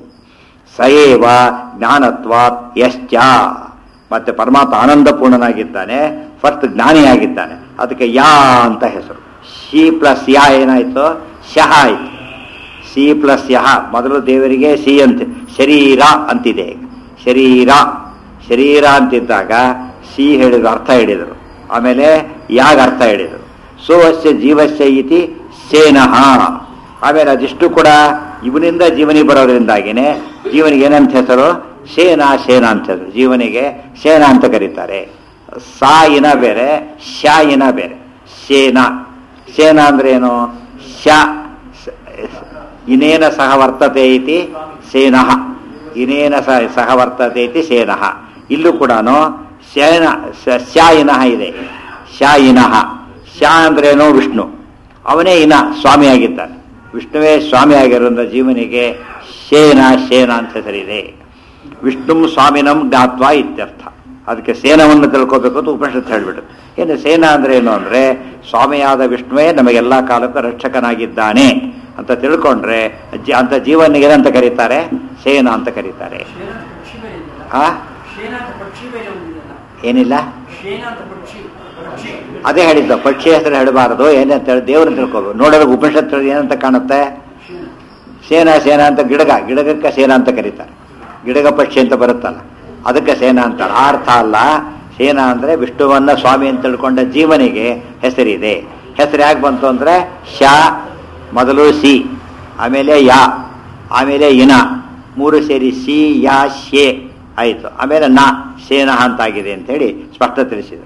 ಸಯೇವ ಜ್ಞಾನತ್ವಾತ್ ಯಶ್ಚ ಮತ್ತೆ ಪರಮಾತ್ಮ ಆನಂದಪೂರ್ಣನಾಗಿದ್ದಾನೆ ಫಸ್ಟ್ ಜ್ಞಾನಿಯಾಗಿದ್ದಾನೆ ಅದಕ್ಕೆ ಯಾ ಅಂತ ಹೆಸರು ಶಿ ಪ್ಲಸ್ ಯಾ ಏನಾಯ್ತು ಶಹ ಆಯ್ತು ಸಿ ಪ್ಲಸ್ ಯಹ ಮೊದಲು ದೇವರಿಗೆ ಸಿ ಅಂತ ಶರೀರ ಅಂತಿದೆ ಶರೀರ ಶರೀರ ಅಂತಿದ್ದಾಗ ಸಿ ಹೇಳಿದ್ರು ಅರ್ಥ ಹೇಳಿದರು ಆಮೇಲೆ ಯಾಗ ಅರ್ಥ ಹೇಳಿದರು ಸೋವಸ್ಯ ಜೀವಸ್ಯ ಇತಿ ಸೇನಃ ಆಮೇಲೆ ಅದಿಷ್ಟು ಕೂಡ ಇವನಿಂದ ಜೀವನಿಗೆ ಬರೋದ್ರಿಂದಾಗಿನೇ ಜೀವನಿಗೆ ಏನಂತ ಹೆಸರು ಸೇನಾ ಸೇನಾ ಅಂತ ಹೆಸರು ಜೀವನಿಗೆ ಸೇನಾ ಅಂತ ಕರೀತಾರೆ ಸಾ ಇನ ಬೇರೆ ಶ ಇನ ಬೇರೆ ಸೇನಾ ಸೇನಾ ಅಂದ್ರೆ ಏನು ಶ ಸ- ಇನೇನ ಸಹ ವರ್ತತೆ ಇತಿ ಸೇನಃ ಇನೇನ ಸಹ ಸಹ ವರ್ತತೆ ಇತಿ ಸೇನಃ ಇಲ್ಲೂ ಕೂಡ ಸೇನ ಶ- ಶ ಇನಃ ಇದೆ ಶ ಇನಃ ಶ ಅಂದ್ರೇನು ವಿಷ್ಣು ಅವನೇ ಇನ ಸ್ವಾಮಿಯಾಗಿದ್ದಾನೆ ವಿಷ್ಣುವೇ ಸ್ವಾಮಿಯಾಗಿರೋದ್ರಿಂದ ಜೀವನಿಗೆ ಶೇನ ಶೇನ ಅಂತ ಹೆಸರಿದೆ ವಿಷ್ಣು ಸ್ವಾಮಿನಂ ಜ್ಞಾತ್ವ ಇತ್ಯರ್ಥ ಅದಕ್ಕೆ ಸೇನವನ್ನು ತಿಳ್ಕೋಬೇಕು ಅಂತ ಉಪನಿಷತ್ತು ಹೇಳ್ಬಿಡುತ್ತೆ ಏನು ಸೇನ ಅಂದ್ರೆ ಏನು ಅಂದ್ರೆ ಸ್ವಾಮಿಯಾದ ವಿಷ್ಣುವೇ ನಮಗೆಲ್ಲ ಕಾಲಕ್ಕೂ ರಕ್ಷಕನಾಗಿದ್ದಾನೆ ಅಂತ ತಿಳ್ಕೊಂಡ್ರೆ ಜಿ- ಅಂತ ಜೀವನಿಗೆ ಏನಂತ ಕರೀತಾರೆ ಸೇನ ಅಂತ ಕರೀತಾರೆ ಶೇನ ಅಂತ ಪಕ್ಷಿ ಬೇರೆ ಇದೆಯಲ್ಲ? ಆ ಶೇನ ಅಂತ ಪಕ್ಷಿ ಬೇರೆ ಒಂದಿದೆಯಲ್ಲ? ಏನಿಲ್ಲ ಶೇನ ಅಂತ ಪಕ್ಷಿ ಪಕ್ಷಿ ಅದೇ ಹೇಳಿದ್ದು ಪಕ್ಷಿ ಹೆಸರು ಹೇಳಬಾರದು ಏನಂತ ಹೇಳಿ ದೇವ್ರನ್ನ ತಿಳ್ಕೋಬೇಕು ನೋಡೋದು ಉಪನಿಷತ್ತು ಏನಂತ ಕಾಣುತ್ತೆ ಶೇನ. ಸೇನ ಸೇನ ಅಂತ ಗಿಡಗ ಗಿಡಗಕ್ಕೆ ಸೇನ ಅಂತ ಕರೀತಾರೆ ಗಿಡಗ ಪಕ್ಷಿ ಅಂತ ಬರುತ್ತಲ್ಲ ಅದಕ್ಕೆ ಸೇನ ಅಂತಾರೆ ಆ ಅರ್ಥ ಅಲ್ಲ ಸೇನ ಅಂದ್ರೆ ವಿಷ್ಣುವನ್ನ ಸ್ವಾಮಿ ಅಂತ ತಿಳ್ಕೊಂಡ ಜೀವನಿಗೆ ಹೆಸರಿದೆ ಹೆಸರು ಯಾಕೆ ಬಂತು ಅಂದ್ರೆ ಶ ಮೊದಲು ಸಿ ಆಮೇಲೆ ಯಾ ಆಮೇಲೆ ಇನ ಮೂರು ಸೇರಿ ಸಿ ಯಾ ಶೇ ಆಯಿತು ಆಮೇಲೆ ನ ಸೇನ ಅಂತಾಗಿದೆ ಅಂತೇಳಿ ಸ್ಪಷ್ಟ ತಿಳಿಸಿದರು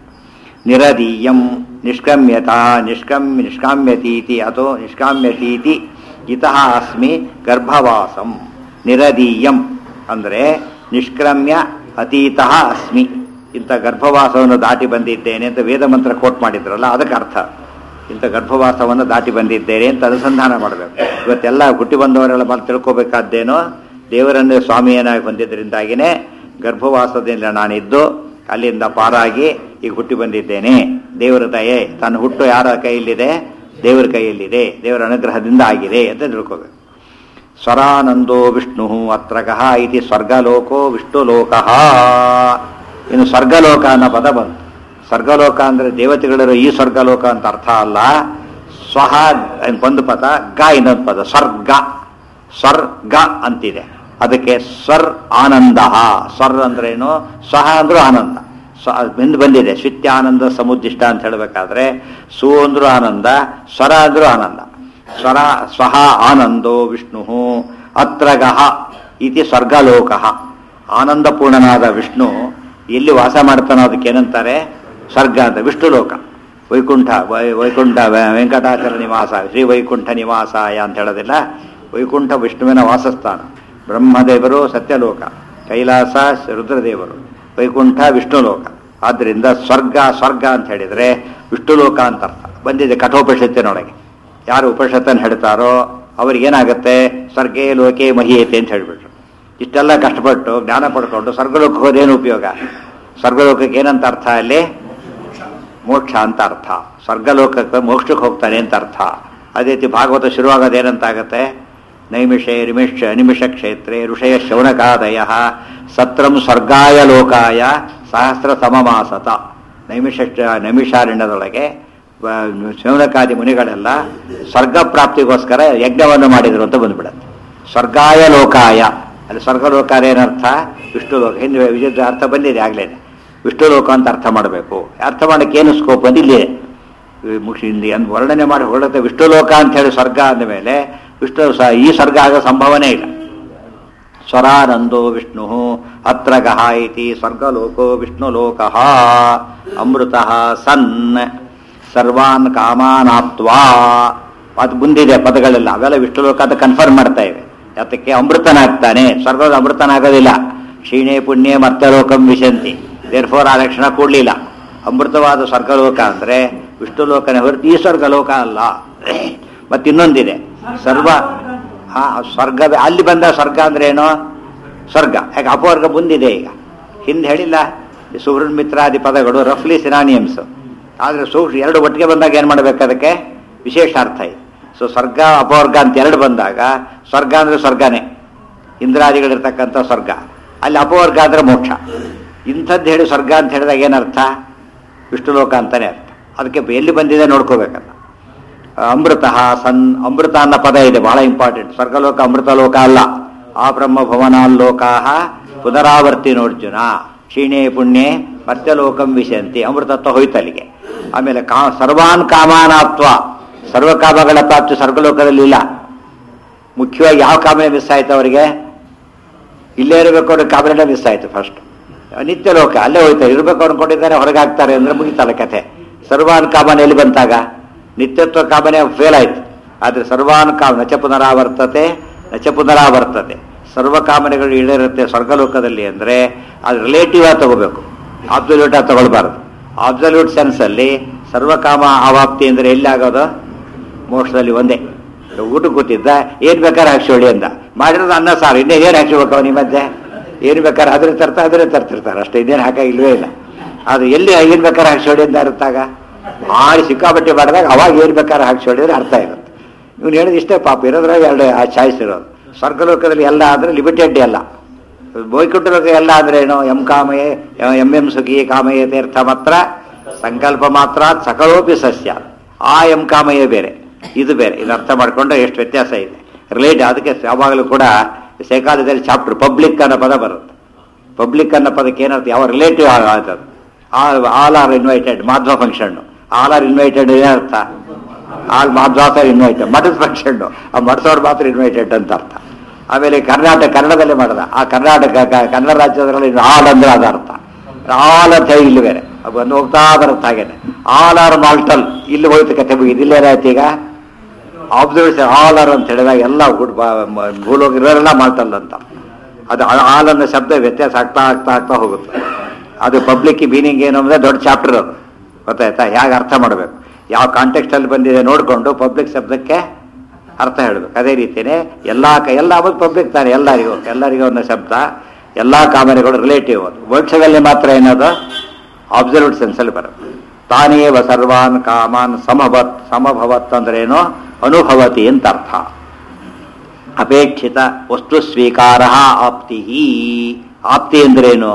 ನಿರದೀಯಂ ನಿಷ್ಕಮ್ಯತಾ ನಿಷ್ಕಮ್ಯ ನಿಷ್ಕಾಮ್ಯತೀತಿ ಅಥೋ ನಿಷ್ಕಾಮ್ಯತೀತಿ ಇತಃ ಅಸ್ಮಿ ಗರ್ಭವಾಸಂ ನಿರದೀಯಂ ಅಂದರೆ ನಿಷ್ಕ್ರಮ್ಯ ಅತೀತಃ ಅಸ್ಮಿ ಇಂಥ ಗರ್ಭವಾಸವನ್ನು ದಾಟಿ ಬಂದಿದ್ದೇನೆ ಅಂತ ವೇದ ಮಂತ್ರ ಕೋಟ್ ಮಾಡಿದ್ರಲ್ಲ ಅದಕ್ಕೆ ಅರ್ಥ ಇಂಥ ಗರ್ಭವಾಸವನ್ನು ದಾಟಿ ಬಂದಿದ್ದೇನೆ ಅಂತ ಅನುಸಂಧಾನ ಮಾಡಬೇಕು ಇವತ್ತೆಲ್ಲ ಹುಟ್ಟಿ ಬಂದವರೆಲ್ಲ ಬಂದು ತಿಳ್ಕೋಬೇಕಾದ್ದೇನೋ ದೇವರನ್ನೇ ಸ್ವಾಮಿಯನ್ನಾಗಿ ಹೊಂದಿದ್ದರಿಂದಾಗಿನೇ ಗರ್ಭವಾಸದಿಂದ ನಾನಿದ್ದು ಅಲ್ಲಿಂದ ಪಾರಾಗಿ ಈಗ ಹುಟ್ಟಿ ಬಂದಿದ್ದೇನೆ ದೇವರ ದಯೆ ತನ್ನ ಹುಟ್ಟು ಯಾರ ಕೈಯಲ್ಲಿದೆ ದೇವರ ಕೈಯಲ್ಲಿದೆ ದೇವರ ಅನುಗ್ರಹದಿಂದ ಆಗಿದೆ ಅಂತ ತಿಳ್ಕೋಬೇಕು ಸ್ವರಾನಂದೋ ವಿಷ್ಣು ಅತ್ರಗಃ ಇತಿ ಸ್ವರ್ಗಲೋಕೋ ವಿಷ್ಣುಲೋಕಃ ಇನ್ನು ಸ್ವರ್ಗಲೋಕ ಅನ್ನೋ ಪದ ಬಂತು ಸ್ವರ್ಗಲೋಕ ಅಂದ್ರೆ ದೇವತೆಗಳಿರೋ ಈ ಸ್ವರ್ಗಲೋಕ ಅಂತ ಅರ್ಥ ಅಲ್ಲ ಸ್ವಹ ಒಂದು ಪದ ಗ ಇನ್ನೊಂದು ಪದ ಸ್ವರ್ಗ ಸ್ವರ್ಗ ಅಂತಿದೆ ಅದಕ್ಕೆ ಸ್ವರ್ ಆನಂದ ಸ್ವರ್ ಅಂದ್ರೇನು ಸ್ವಹ ಅಂದ್ರೂ ಆನಂದ ಸ್ವ ಹಿಂದೆ ಬಂದಿದೆ ಶಿತ್ಯಾನಂದ ಸಮುದ್ದಿಷ್ಟ ಅಂತ ಹೇಳಬೇಕಾದ್ರೆ ಸು ಅಂದ್ರೂ ಆನಂದ ಸ್ವರ ಅಂದ್ರೂ ಆನಂದ ಸ್ವರ ಸ್ವಹ ಆನಂದೋ ವಿಷ್ಣು ಅತ್ರಗಃ ಇತಿ ಸ್ವರ್ಗಲೋಕ ಆನಂದಪೂರ್ಣನಾದ ವಿಷ್ಣು ಎಲ್ಲಿ ವಾಸ ಮಾಡ್ತಾನೋ ಅದಕ್ಕೆ ಏನಂತಾರೆ ಸ್ವರ್ಗ ಅಂತ ವಿಷ್ಣು ಲೋಕ ವೈಕುಂಠ ವೈ- ವೈಕುಂಠ ವೆ- ವೆಂಕಟಾಚಲ ನಿವಾಸ ಶ್ರೀ ವೈಕುಂಠ ನಿವಾಸಾಯ ಅಂತ ಹೇಳೋದಿಲ್ಲ ವೈಕುಂಠ ವಿಷ್ಣುವಿನ ವಾಸಸ್ಥಾನ ಬ್ರಹ್ಮದೇವರು ಸತ್ಯಲೋಕ ಕೈಲಾಸ ರುದ್ರದೇವರು ವೈಕುಂಠ ವಿಷ್ಣು ಲೋಕ ಆದ್ದರಿಂದ ಸ್ವರ್ಗ ಸ್ವರ್ಗ ಅಂತ ಹೇಳಿದರೆ ವಿಷ್ಣು ಲೋಕ ಅಂತ ಅರ್ಥ ಬಂದಿದೆ ಕಠೋಪನಿಷತ್ತಿನೊಳಗೆ ಯಾರು ಉಪನಿಷತ್ತನ್ನು ಹೇಳ್ತಾರೋ ಅವ್ರಿಗೇನಾಗುತ್ತೆ ಸ್ವರ್ಗೇ ಲೋಕೆ ಮಹಿಯತೆ ಅಂತ ಹೇಳಿಬಿಟ್ರು ಇಷ್ಟೆಲ್ಲ ಕಷ್ಟಪಟ್ಟು ಜ್ಞಾನ ಪಡ್ಕೊಂಡು ಸ್ವರ್ಗಲೋಕಕ್ಕೆ ಹೋದೇನು ಉಪಯೋಗ ಸ್ವರ್ಗಲೋಕಕ್ಕೆ ಏನಂತ ಅರ್ಥ ಅಲ್ಲಿ ಮೋಕ್ಷ ಅಂತ ಅರ್ಥ ಸ್ವರ್ಗಲೋಕಕ್ಕೆ ಮೋಕ್ಷಕ್ಕೆ ಹೋಗ್ತಾನೆ ಅಂತ ಅರ್ಥ ಅದೇ ರೀತಿ ಭಾಗವತ ಶುರುವಾಗೋದು ಏನಂತ ಆಗುತ್ತೆ ನೈಮಿಷೆ ನಿಮಿಷ ನಿಮಿಷ ಕ್ಷೇತ್ರೆ ಋಷಯ ಶೌನಕಾದಯ ಸತ್ರಂ ಸ್ವರ್ಗಾಯ ಲೋಕಾಯ ಸಹಸ್ರ ಸಮಮಾಸತ ನೈಮಿಷ ನೈಮಿಷಾರಣ್ಯದೊಳಗೆ ಆ, ಶೌನಕಾದಿ ಮುನಿಗಳೆಲ್ಲ ಸ್ವರ್ಗ ಪ್ರಾಪ್ತಿಗೋಸ್ಕರ ಯಜ್ಞವನ್ನು ಮಾಡಿದರು ಅಂತ ಬಂದ್ಬಿಡತ್ತೆ ಸ್ವರ್ಗಾಯ ಲೋಕಾಯ ಅಲ್ಲಿ ಸ್ವರ್ಗಲೋಕಾಯ ಏನರ್ಥ ವಿಷ್ಣು ಲೋಕ ಹಿಂದೆ ವಿಜಯದ ಅರ್ಥ ಬಂದಿದೆ ಆಗ್ಲೇನೆ ವಿಷ್ಣು ಲೋಕ ಅಂತ ಅರ್ಥ ಮಾಡಬೇಕು ಅರ್ಥ ಮಾಡಕ್ಕೆ ಏನು ಸ್ಕೋಪ್ ಅಂತ ಇಲ್ಲಿದೆ ಈ ಮುಖ್ಯ ಇಲ್ಲಿ ಅಂದ್ ವರ್ಣನೆ ಮಾಡಿ ಹೊರಡುತ್ತೆ ವಿಷ್ಣು ಲೋಕ ಅಂತ ಹೇಳಿ ಸ್ವರ್ಗ ಅಂದಮೇಲೆ ವಿಷ್ಣು ಸ ಈ ಸ್ವರ್ಗ ಆಗೋ ಸಂಭವನೇ ಇಲ್ಲ ಸ್ವರಾನಂದೋ ವಿಷ್ಣು ಅತ್ರ ಗಹ ಇತಿ ಸ್ವರ್ಗಲೋಕೋ ವಿಷ್ಣುಲೋಕ ಅಮೃತ ಸನ್ ಸರ್ವಾನ್ ಕಾಮಾನಾತ್ವಾ ಅದು ಮುಂದಿದೆ ಪದಗಳೆಲ್ಲ ಅವೆಲ್ಲ ವಿಷ್ಣುಲೋಕ ಅಂತ ಕನ್ಫರ್ಮ್ ಮಾಡ್ತಾ ಇವೆ ಯಾತಕ್ಕೆ ಅಮೃತನಾಗ್ತಾನೆ ಸ್ವರ್ಗದ ಅಮೃತನಾಗೋದಿಲ್ಲ ಕ್ಷೀಣೆ ಪುಣ್ಯ ಮರ್ತಲೋಕಂ ವಿಶಂತಿ ದೇರ್ ಫೋರ್ ಆ ಲಕ್ಷಣ ಕೊಡ್ಲಿಲ್ಲ ಅಮೃತವಾದ ಸ್ವರ್ಗಲೋಕ ಅಂದ್ರೆ ವಿಷ್ಣುಲೋಕನೇ ಹೊರತು ಈ ಸ್ವರ್ಗಲೋಕ ಅಲ್ಲ ಮತ್ತಿನ್ನೊಂದಿದೆ ಸರ್ವ ಹಾ ಸ್ವರ್ಗ ಅಲ್ಲಿ ಬಂದ ಸ್ವರ್ಗ ಅಂದ್ರೆ ಏನು ಸ್ವರ್ಗ ಯಾಕೆ ಅಪವರ್ಗ ಮುಂದಿದೆ ಈಗ ಹಿಂದೆ ಹೇಳಿಲ್ಲ ಈ ಸುಹೃನ್ ಮಿತ್ರಾದಿ ಪದಗಳು ರಫ್ಲಿ ಸಿನಾನಿಯಮ್ಸ್ ಆದರೆ ಸೂಕ್ಷ್ಮ ಎರಡು ಒಟ್ಟಿಗೆ ಬಂದಾಗ ಏನು ಮಾಡಬೇಕು ಅದಕ್ಕೆ ವಿಶೇಷ ಅರ್ಥ ಇದೆ ಸೊ ಸ್ವರ್ಗ ಅಪವರ್ಗ ಅಂತ ಎರಡು ಬಂದಾಗ ಸ್ವರ್ಗ ಅಂದ್ರೆ ಸ್ವರ್ಗನೇ ಇಂದ್ರಾದಿಗಳಿರ್ತಕ್ಕಂಥ ಸ್ವರ್ಗ ಅಲ್ಲಿ ಅಪವರ್ಗ ಅಂದ್ರೆ ಮೋಕ್ಷ ಇಂಥದ್ದು ಹೇಳಿ ಸ್ವರ್ಗ ಅಂತ ಹೇಳಿದಾಗ ಏನರ್ಥ ವಿಷ್ಣುಲೋಕ ಅಂತಾನೆ ಅರ್ಥ ಅದಕ್ಕೆ ಎಲ್ಲಿ ಬಂದಿದೆ ನೋಡ್ಕೋಬೇಕಲ್ಲ ಅಮೃತ ಸನ್ ಅಮೃತ ಅನ್ನೋ ಪದ ಇದೆ ಬಹಳ ಇಂಪಾರ್ಟೆಂಟ್ ಸ್ವರ್ಗಲೋಕ ಅಮೃತ ಲೋಕ ಅಲ್ಲ ಆ ಬ್ರಹ್ಮ ಭವನಾಲ್ಲೋಕಾ ಪುನರಾವರ್ತಿ ನೋಡ್ಜುನ ಕ್ಷೀಣೆ ಪುಣ್ಯೆ ಮರ್ತ್ಯಲೋಕಂ ವಿಶಂತಿ ಅಮೃತತ್ವ ಹೋಯ್ತು ಅಲ್ಲಿಗೆ ಆಮೇಲೆ ಕಾ ಸರ್ವಾನ್ ಕಾಮಾನಾತ್ವ ಸರ್ವ ಕಾಮಗಳ ಪ್ರಾಪ್ತಿ ಸ್ವರ್ಗಲೋಕದಲ್ಲಿ ಇಲ್ಲ ಮುಖ್ಯವಾಗಿ ಯಾವ ಕಾಮನೆ ಮಿಸ್ ಆಯ್ತು ಅವರಿಗೆ ಇಲ್ಲೇ ಇರಬೇಕು ಅನ್ನೋ ಕಾಮನೆ ಮಿಸ್ ಆಯ್ತು ಫಸ್ಟ್ ನಿತ್ಯ ಲೋಕ ಅಲ್ಲೇ ಹೋಯ್ತಾರೆ ಇರಬೇಕು ಅನ್ಕೊಂಡಿದ್ದಾರೆ ಹೊರಗೆ ಹಾಕ್ತಾರೆ ಅಂದ್ರೆ ಮುಗಿತಲ್ಲ ಕಥೆ ಸರ್ವಾನ್ ಕಾಮನೆ ಎಲ್ಲಿ ಬಂತಾಗ ನಿತ್ಯತ್ವ ಕಾಮನೆ ಫೇಲ್ ಆಯ್ತು ಆದ್ರೆ ಸರ್ವಾನ್ ಕಾಮ ನಚ ಪುನರಾವರ್ತತೆ ನಚ ಪುನರಾವರ್ತತೆ ಸರ್ವ ಕಾಮನೆಗಳು ಈಡೇರುತ್ತೆ ಸ್ವರ್ಗಲೋಕದಲ್ಲಿ ಅಂದ್ರೆ ಅದು ರಿಲೇಟಿವ್ ಆಗಿ ತಗೋಬೇಕು ಆಬ್ಸಲ್ಯೂಟ್ ಆಗಿ ತಗೊಳ್ಬಾರ್ದು ಆಬ್ಸಲ್ಯೂಟ್ ಸೆನ್ಸ್ ಅಲ್ಲಿ ಸರ್ವಕಾಮ ಆವಾಪ್ತಿ ಅಂದ್ರೆ ಎಲ್ಲಿ ಆಗೋದು ಮೋಕ್ಷದಲ್ಲಿ ಒಂದೇ ಊಟಕ್ಕೆ ಕೂತಿದ್ದ ಏನ್ ಬೇಕಾದ್ರೆ ಹಾಕ್ಸೋಳಿ ಅಂದ ಮಾಡಿರೋದು ಅನ್ನ ಸಾರು ಇನ್ನೇ ಏನು ಹಾಕ್ಸ್ಬೇಕು ನಿಮ್ಮ ಮಧ್ಯೆ ಏನು ಬೇಕಾದ್ರೆ ಅದ್ರ ತರ್ತಾ ಅದ್ರೆ ತರ್ತಿರ್ತಾರೆ ಅಷ್ಟೇ ಇನ್ನೇನು ಹಾಕ ಇಲ್ವೇ ಇಲ್ಲ ಅದು ಎಲ್ಲಿ ಏನ್ ಬೇಕಾದ್ರೆ ಹಾಕ್ಸೋಳಿ ಅಂತ ಇರುತ್ತಾಗ ಭಾಳ ಸಿಕ್ಕಾಪಟ್ಟೆ ಮಾಡಿದಾಗ ಅವಾಗ ಏನ್ ಬೇಕಾದ್ರೆ ಹಾಕ್ಸೋಳಿದ್ರೆ ಅರ್ಥ ಇರುತ್ತೆ ಇವ್ನು ಹೇಳಿದ ಇಷ್ಟೇ ಪಾಪ ಇರೋದ್ರಾಗ ಎರಡು ಆ ಚಾಯ್ಸ್ ಇರೋದು ಸ್ವರ್ಗಲೋಕದಲ್ಲಿ ಎಲ್ಲ ಅಂದ್ರೆ ಲಿಮಿಟೆಡ್ ಎಲ್ಲ ಬೋಯ್ಕುಂಟಲೋಕ ಎಲ್ಲ ಅಂದ್ರೆ ಏನು ಎಂ ಕಾಮಯೇ ಎಂ ಎಂ ಸುಖಿ ಕಾಮಯೇ ತೀರ್ಥ ಮಾತ್ರ ಸಂಕಲ್ಪ ಮಾತ್ರ ಸಕಲೋಪಿ ಸಸ್ಯ ಆ ಎಂ ಕಾಮಯೇ ಬೇರೆ ಇದು ಬೇರೆ ಇದು ಅರ್ಥ ಮಾಡ್ಕೊಂಡ್ರೆ ಎಷ್ಟು ವ್ಯತ್ಯಾಸ ಇದೆ ರಿಲೇಟ್ ಅದಕ್ಕೆ ಯಾವಾಗಲೂ ಕೂಡ ಸೈಕಾಲಜಿಯಲ್ಲಿ ಚಾಪ್ಟರ್ ಪಬ್ಲಿಕ್ ಅನ್ನೋ ಪದ ಬರುತ್ತೆ ಪಬ್ಲಿಕ್ ಅನ್ನೋ ಪದಕ್ಕೆ ಏನರ್ಥ ಯಾವ ರಿಲೇಟಿವ್ ಆಗ್ತದೆ all are invited Madhva function all are invited ಏನರ್ಥ ಆಲ್ ಮಾಧ್ವಾಸ ಇನ್ವೈಟೆಡ್ ಮಠದ ಫಂಕ್ಷನ್ ಆ ಮಠದವ್ರು ಮಾತ್ರ ಇನ್ವೈಟೆಡ್ ಅಂತ ಅರ್ಥ ಆಮೇಲೆ ಕರ್ನಾಟಕ ಕನ್ನಡದಲ್ಲೇ ಮಾಡದ ಆ ಕರ್ನಾಟಕ ಕ- ಕನ್ನಡ ರಾಜ್ಯದಲ್ಲಿ ಆಲ್ ಅಂದ್ರೆ ಅದ ಅರ್ಥ ಆಲ್ ಅಂತ ಹೇಳಿ ಇಲ್ಲಿ ಬೇರೆ ಬಂದು ಹೋಗ್ತಾ ಬರುತ್ತೆ ಹಾಗೇನೆ ಆಲ್ ಆರ್ ಮಾಲ್ಟಲ್ ಇಲ್ಲಿ ಹೋಯ್ತು ಕತೆ ಮುಗಿದು ಇಲ್ಲೇನಾಯ್ತು ಈಗ ಆಬ್ಸರ್ವೇಷನ್ ಆಲ್ ಆರ್ ಅಂತ ಹೇಳಿದಾಗ ಎಲ್ಲ ಗುಡ್ ಭೂಲೋಗಿರೋರೆಲ್ಲ ಮಾಲ್ಟಲ್ ಅಂತ ಅದು ಆ- ಆಲ್ ಅನ್ನೋ ಶಬ್ದ ವ್ಯತ್ಯಾಸ ಆಗ್ತಾ ಆಗ್ತಾ ಆಗ್ತಾ ಹೋಗುತ್ತೆ ಅದು ಪಬ್ಲಿಕ್ ಮೀನಿಂಗ್ ಏನು ಅಂದ್ರೆ ದೊಡ್ಡ ಚಾಪ್ಟರ್ ಅದು ಗೊತ್ತಾಯ್ತಾ ಹೇಗೆ ಅರ್ಥ ಮಾಡಬೇಕು ಯಾವ ಕಾಂಟೆಕ್ಸ್ಟ್ ಅಲ್ಲಿ ಬಂದಿದೆ ನೋಡಿಕೊಂಡು ಪಬ್ಲಿಕ್ ಶಬ್ದಕ್ಕೆ ಅರ್ಥ ಹೇಳಬೇಕು ಅದೇ ರೀತಿಯೇ ಎಲ್ಲ ಕ- ಎಲ್ಲ ಆಮೇಲೆ ಪಬ್ಲಿಕ್ ತಾನೆ ಎಲ್ಲರಿಗೂ ಎಲ್ಲರಿಗೂ ಅನ್ನೋ ಶಬ್ದ ಎಲ್ಲ ಕಾಮನೆಗಳು ರಿಲೇಟಿವ್ ಅದು ಮೋಕ್ಷದಲ್ಲಿ ಮಾತ್ರ ಏನದು ಅಬ್ಸಲ್ಯೂಟ್ ಸೆನ್ಸಲ್ಲಿ ಬರುತ್ತೆ ತಾನೇವ ಸರ್ವಾನ್ ಕಾಮಾನ್ ಸಮಭತ್ ಸಮಭವತ್ ಅಂದ್ರೆ ಏನು ಅನುಭವತಿ ಅಂತ ಅರ್ಥ ಅಪೇಕ್ಷಿತ ವಸ್ತು ಸ್ವೀಕಾರ ಆಪ್ತಿ ಆಪ್ತಿ ಅಂದ್ರೇನು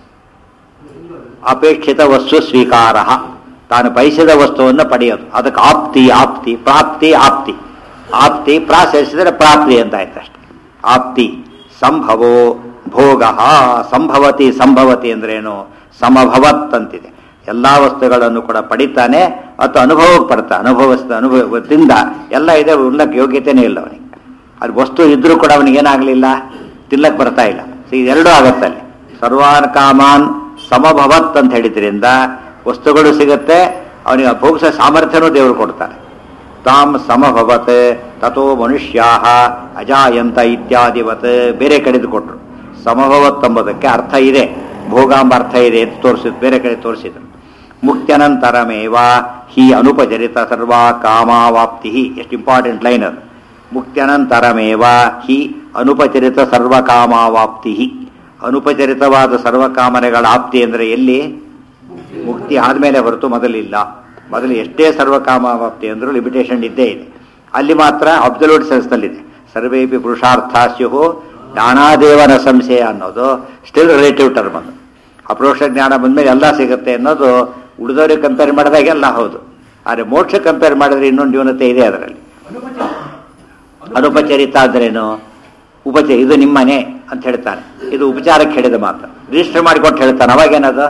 ಅಪೇಕ್ಷಿತ ವಸ್ತು ಸ್ವೀಕಾರ ತಾನು ಬಯಸಿದ ವಸ್ತುವನ್ನು ಪಡೆಯೋದು ಅದಕ್ಕೆ ಆಪ್ತಿ ಆಪ್ತಿ ಪ್ರಾಪ್ತಿ ಆಪ್ತಿ ಆಪ್ತಿ ಪ್ರಾಸೆಸಿದರೆ ಪ್ರಾಪ್ತಿ ಅಂತ ಆಯ್ತು ಅಷ್ಟೆ ಆಪ್ತಿ ಸಂಭವೋ ಭೋಗ ಸಂಭವತಿ ಸಂಭವತಿ ಅಂದ್ರೇನು ಸಮಭವತ್ ಅಂತಿದೆ ಎಲ್ಲಾ ವಸ್ತುಗಳನ್ನು ಕೂಡ ಪಡಿತಾನೆ ಮತ್ತು ಅನುಭವಕ್ಕೆ ಪಡ್ತಾ ಅನುಭವಿಸ್ ಅನುಭವದಿಂದ ಎಲ್ಲ ಇದೆ ಉಣ್ಣಕ್ಕೆ ಯೋಗ್ಯತೆನೇ ಇಲ್ಲ ಅವನಿಗೆ ಅದು ವಸ್ತು ಇದ್ರೂ ಕೂಡ ಅವನಿಗೆ ಏನಾಗಲಿಲ್ಲ ತಿನ್ನಕ್ ಬರ್ತಾ ಇಲ್ಲ ಸೊ ಇದೆರಡೂ ಆಗತ್ತೆ ಅಲ್ಲಿ ಸರ್ವಾನ್ ಕಾಮಾನ್ ಸಮಭವತ್ ಅಂತ ಹೇಳಿದ್ರಿಂದ ವಸ್ತುಗಳು ಸಿಗುತ್ತೆ ಅವನಿಗೆ ಭೋಗಿಸೋ ಸಾಮರ್ಥ್ಯನೂ ದೇವರು ಕೊಡ್ತಾರೆ ತಾಮ್ ಸಮಭವತ್ ತಥೋ ಮನುಷ್ಯಾ ಅಜಾಯಂತ ಇತ್ಯಾದಿವತ್ ಬೇರೆ ಕಡೆದು ಕೊಟ್ರು ಸಮಭವತ್ ಎಂಬುದಕ್ಕೆ ಅರ್ಥ ಇದೆ ಭೋಗಾಂಬ ಅರ್ಥ ಇದೆ ಅಂತ ತೋರಿಸಿದ್ ಬೇರೆ ಕಡೆ ತೋರಿಸಿದ್ರು ಮುಕ್ತ್ಯನಂತರಮೇವ ಹಿ ಅನುಪಚರಿತ ಸರ್ವಾ ಕಾಮಾವಾಪ್ತಿ ಎಷ್ಟು ಇಂಪಾರ್ಟೆಂಟ್ ಲೈನ್ ಅದು ಮುಕ್ತ್ಯನಂತರಮೇವ ಹಿ ಅನುಪಚರಿತ ಸರ್ವಕಾಮಾವಾಪ್ತಿ ಅನುಪಚರಿತವಾದ ಸರ್ವಕಾಮನೆಗಳ ಆಪ್ತಿ ಅಂದರೆ ಎಲ್ಲಿ ಮುಕ್ತಿ ಆದಮೇಲೆ ಹೊರತು ಮೊದಲಿಲ್ಲ ಮೊದಲು ಎಷ್ಟೇ ಸರ್ವಕಾಮಾವಾಪ್ತಿ ಅಂದ್ರೂ ಲಿಮಿಟೇಷನ್ ಇದ್ದೇ ಇದೆ ಅಲ್ಲಿ ಮಾತ್ರ ಅಬ್ಸಲ್ಯೂಟ್ ಸೆನ್ಸ್ನಲ್ಲಿದೆ ಸರ್ವೇಪಿ ಪುರುಷಾರ್ಥಾಸ್ಯು ಜ್ಞಾನಾದೇವನ ಸಂಶಯ ಅನ್ನೋದು ಸ್ಟಿಲ್ ರಿಲೇಟಿವ್ ಟರ್ಮ್ ಅದು ಅಪ್ರೋಕ್ಷ ಜ್ಞಾನ ಬಂದ್ಮೇಲೆ ಎಲ್ಲ ಸಿಗುತ್ತೆ ಅನ್ನೋದು ಉಳಿದವ್ರಿಗೆ ಕಂಪೇರ್ ಮಾಡಿದಾಗ ಎಲ್ಲ ಹೌದು ಆದರೆ ಮೋಕ್ಷ ಕಂಪೇರ್ ಮಾಡಿದ್ರೆ ಇನ್ನೊಂದು ನ್ಯೂನತೆ ಇದೆ ಅದರಲ್ಲಿ ಅನುಪಚರಿತ ಅಂದ್ರೇನು ಉಪಚಯ ಇದು ನಿಮ್ಮನೆ ಅಂತ ಹೇಳ್ತಾನೆ ಇದು ಉಪಚಾರಕ್ಕೆ ಹೇಳಿದ ಮಾತು ರಿಜಿಸ್ಟರ್ ಮಾಡಿಕೊಟ್ಟು ಹೇಳ್ತಾನೆ ಅವಾಗೇನದು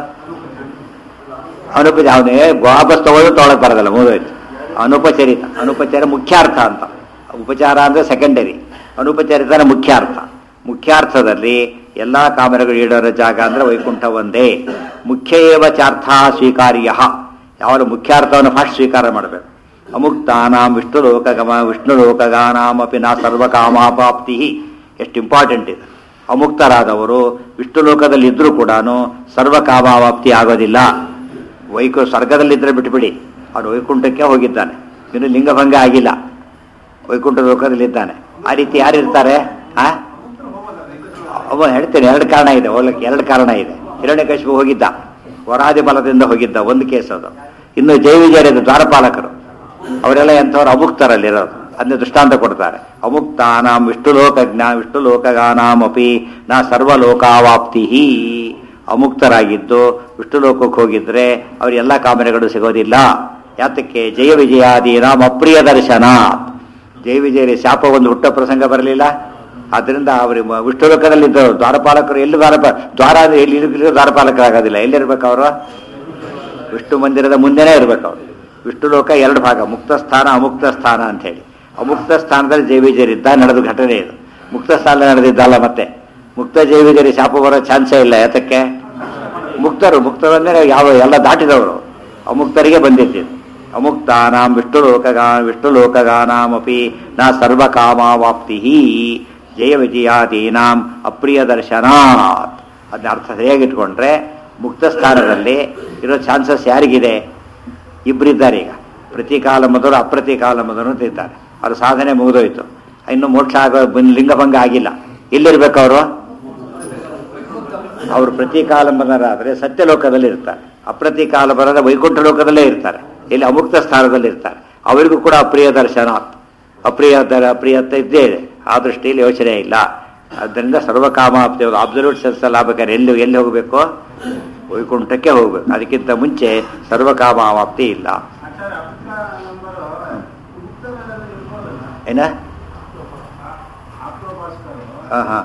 ಅನುಪಚ ಅವನೇ ವಾಪಸ್ ತಗೊಳ್ಳೋದು ತೊಗೊಳಕ್ ಬರೋದಲ್ಲ ಮುಗಿದೋಯ್ತು ಅನುಪಚರಿತ ಅನುಪಚಾರ ಮುಖ್ಯಾರ್ಥ ಅಂತ ಉಪಚಾರ ಅಂದ್ರೆ ಸೆಕೆಂಡರಿ ಅನುಪಚಾರಿತನ ಮುಖ್ಯಾರ್ಥ ಮುಖ್ಯಾರ್ಥದಲ್ಲಿ ಎಲ್ಲಾ ಕಾಮನೆಗಳು ಈಡೇರೋ ಜಾಗ ಅಂದ್ರೆ ವೈಕುಂಠ ಒಂದೇ ಮುಖ್ಯ ಏವ ಚಾರ್ಥ ಸ್ವೀಕಾರ್ಯ ಯಾವಾಗ ಮುಖ್ಯಾರ್ಥವನ್ನು ಫಸ್ಟ್ ಸ್ವೀಕಾರ ಮಾಡಬೇಕು ಅಮುಕ್ತಾನಾಂ ವಿಷ್ಣು ಲೋಕಗಮ ವಿಷ್ಣು ಲೋಕಗಾನಾಮಪಿ ನಾ ಸರ್ವಕಾಮಾಪಾಪ್ತಿ ಎಷ್ಟು ಇಂಪಾರ್ಟೆಂಟ್ ಇದೆ ಅಮುಕ್ತರಾದವರು ವಿಷ್ಣು ಲೋಕದಲ್ಲಿ ಇದ್ರೂ ಕೂಡ ಸರ್ವಕಾಮಾವಾಪ್ತಿ ಆಗೋದಿಲ್ಲ ವೈಕು ಸ್ವರ್ಗದಲ್ಲಿದ್ದರೆ ಬಿಟ್ಬಿಡಿ ಅವನು ವೈಕುಂಠಕ್ಕೆ ಹೋಗಿದ್ದಾನೆ ಇನ್ನು ಲಿಂಗಭಂಗ ಆಗಿಲ್ಲ ವೈಕುಂಠ ಲೋಕದಲ್ಲಿದ್ದಾನೆ ಆ ರೀತಿ ಯಾರಿರ್ತಾರೆ ಆ ಅವ ಹೇಳ್ತೇನೆ ಎರಡು ಕಾರಣ ಇದೆ ಹೋಗ್ಲಿಕ್ಕೆ ಎರಡು ಕಾರಣ ಇದೆ ಹಿರಣ್ಯಕಶಿಪು ಹೋಗಿದ್ದ ವರಾದಿ ಬಲದಿಂದ ಹೋಗಿದ್ದ ಒಂದು ಕೇಸ್ ಅದು ಇನ್ನು ಜೈವಿಜಯರಿದ್ದು ದ್ವಾರಪಾಲಕರು ಅವರೆಲ್ಲ ಎಂಥವ್ರು ಅಮುಕ್ತರಲ್ಲಿರೋದು ಅದನ್ನ ದೃಷ್ಟಾಂತ ಕೊಡ್ತಾರೆ ಅಮುಕ್ತಾನಾಂ ವಿಷ್ಣು ಲೋಕಜ್ಞ ವಿಷ್ಣು ಲೋಕಗಾನಾಮಪಿ ನಾ ಸರ್ವಲೋಕಾವಾಪ್ತಿ ಅಮುಕ್ತರಾಗಿದ್ದು ವಿಷ್ಣು ಲೋಕಕ್ಕೆ ಹೋಗಿದ್ರೆ ಅವ್ರ ಎಲ್ಲ ಕಾಮನೆಗಳು ಸಿಗೋದಿಲ್ಲ ಯಾತಕ್ಕೆ ಜಯ ವಿಜಯಾದೀನಾಂ ಅಪ್ರಿಯ ದರ್ಶನ ಜಯ ವಿಜಯರಿ ಶಾಪ ಒಂದು ಹುಟ್ಟ ಪ್ರಸಂಗ ಬರಲಿಲ್ಲ ಆದ್ದರಿಂದ ಅವರು ವಿಷ್ಣು ಲೋಕದಲ್ಲಿ ಇದ್ದವರು ದ್ವಾರಪಾಲಕರು ಎಲ್ಲಿ ದ್ವಾರಪ ದ್ವಾರ ಅಂದ್ರೆ ಎಲ್ಲಿ ಇಲ್ಲಿರೋ ದ್ವಾರಪಾಲಕರಾಗೋದಿಲ್ಲ ಎಲ್ಲಿರ್ಬೇಕು ಅವರು ವಿಷ್ಣು ಮಂದಿರದ ಮುಂದೆನೇ ಇರ್ಬೇಕು ಅವರು ವಿಷ್ಣು ಲೋಕ ಎರಡು ಭಾಗ ಮುಕ್ತ ಸ್ಥಾನ ಅಮುಕ್ತ ಸ್ಥಾನ ಅಂತ ಹೇಳಿ ಅಮುಕ್ತ ಸ್ಥಾನದಲ್ಲಿ ಜೈವಿಜರಿದ್ದ ನಡೆದ ಘಟನೆ ಇದು ಮುಕ್ತ ಸ್ಥಾನ ನಡೆದಿದ್ದಲ್ಲ ಮತ್ತೆ ಮುಕ್ತ ಜೈವಿಜರಿ ಶಾಪ ಬರೋ ಚಾನ್ಸೇ ಇಲ್ಲ ಯಾತಕ್ಕೆ ಮುಕ್ತರು ಮುಕ್ತರು ಅಂದರೆ ಯಾವ ಎಲ್ಲ ದಾಟಿದವರು ಅಮುಕ್ತರಿಗೆ ಬಂದಿದ್ದು ಅಮುಕ್ತಾನಾಂ ವಿಷ್ಣು ಲೋಕಗಾ ವಿಷ್ಣು ಲೋಕಗಾನಾಮಪಿ ನ ಸರ್ವಕಾಮಾವಾಪ್ತಿ ಜಯ ವಿಜಯಾದೀನಾಂ ಅಪ್ರಿಯ ದರ್ಶನಾತ್ ಅದನ್ನ ಅರ್ಥ ಸರಿಯಾಗಿ ಇಟ್ಕೊಂಡ್ರೆ ಮುಕ್ತ ಸ್ಥಾನದಲ್ಲಿ ಇರೋ ಚಾನ್ಸಸ್ ಯಾರಿಗಿದೆ ಇಬ್ಬರಿದ್ದಾರೆ ಈಗ ಪ್ರತಿಕಾಲ ಮೊದಲು ಅಪ್ರತಿಕಾಲ ಮೊದಲು ಅಂತ ಇದ್ದಾರೆ ಅವ್ರ ಸಾಧನೆ ಮುಗಿದೋಯ್ತು ಇನ್ನು ಮೋಕ್ಷ ಆಗೋ ಬಂದ್- ಲಿಂಗಭಂಗ ಆಗಿಲ್ಲ ಎಲ್ಲಿರ್ಬೇಕು ಅವರು ಅವರು ಪ್ರತಿಕಾಲಂಬನರಾದರೆ ಸತ್ಯಲೋಕದಲ್ಲಿ ಇರ್ತಾರೆ ಅಪ್ರತಿಕಾಲಂಬನರ ವೈಕುಂಠ ಲೋಕದಲ್ಲೇ ಇರ್ತಾರೆ ಇಲ್ಲಿ ಅಮುಕ್ತ ಸ್ಥಾನದಲ್ಲಿ ಇರ್ತಾರೆ ಅವರಿಗೂ ಕೂಡ ಅಪ್ರಿಯ ದರ್ಶನ ಅಪ್ರಿಯ ದರ ಅಪ್ರಿಯತೆ ಇದ್ದೇ ಇದೆ ಆ ದೃಷ್ಟಿಯಲ್ಲಿ ಯೋಚನೆ ಇಲ್ಲ ಆದ್ದರಿಂದ ಸರ್ವಕಾಮಾಪ್ತಿ ಅಬ್ಸಲ್ಯೂಟ್ ಸೆನ್ಸ್ ಲಾಭಕಾರಿ ಎಲ್ಲಿ ಎಲ್ಲಿ ಹೋಗಬೇಕು ವೈಕುಂಠಕ್ಕೆ ಹೋಗ್ಬೇಕು ಅದಕ್ಕಿಂತ ಮುಂಚೆ ಸರ್ವಕಾಮಾವಾಪ್ತಿ ಇಲ್ಲ ಸರ್ ಅಪ್ಪ ನಂಬರು ಉತ್ತರದಲ್ಲಿ ಇರ್ಬೋದಲ್ಲ ಏನ ಆಪ್ತೋಪಾಸಕರು ಹಾಂ ಹಾಂ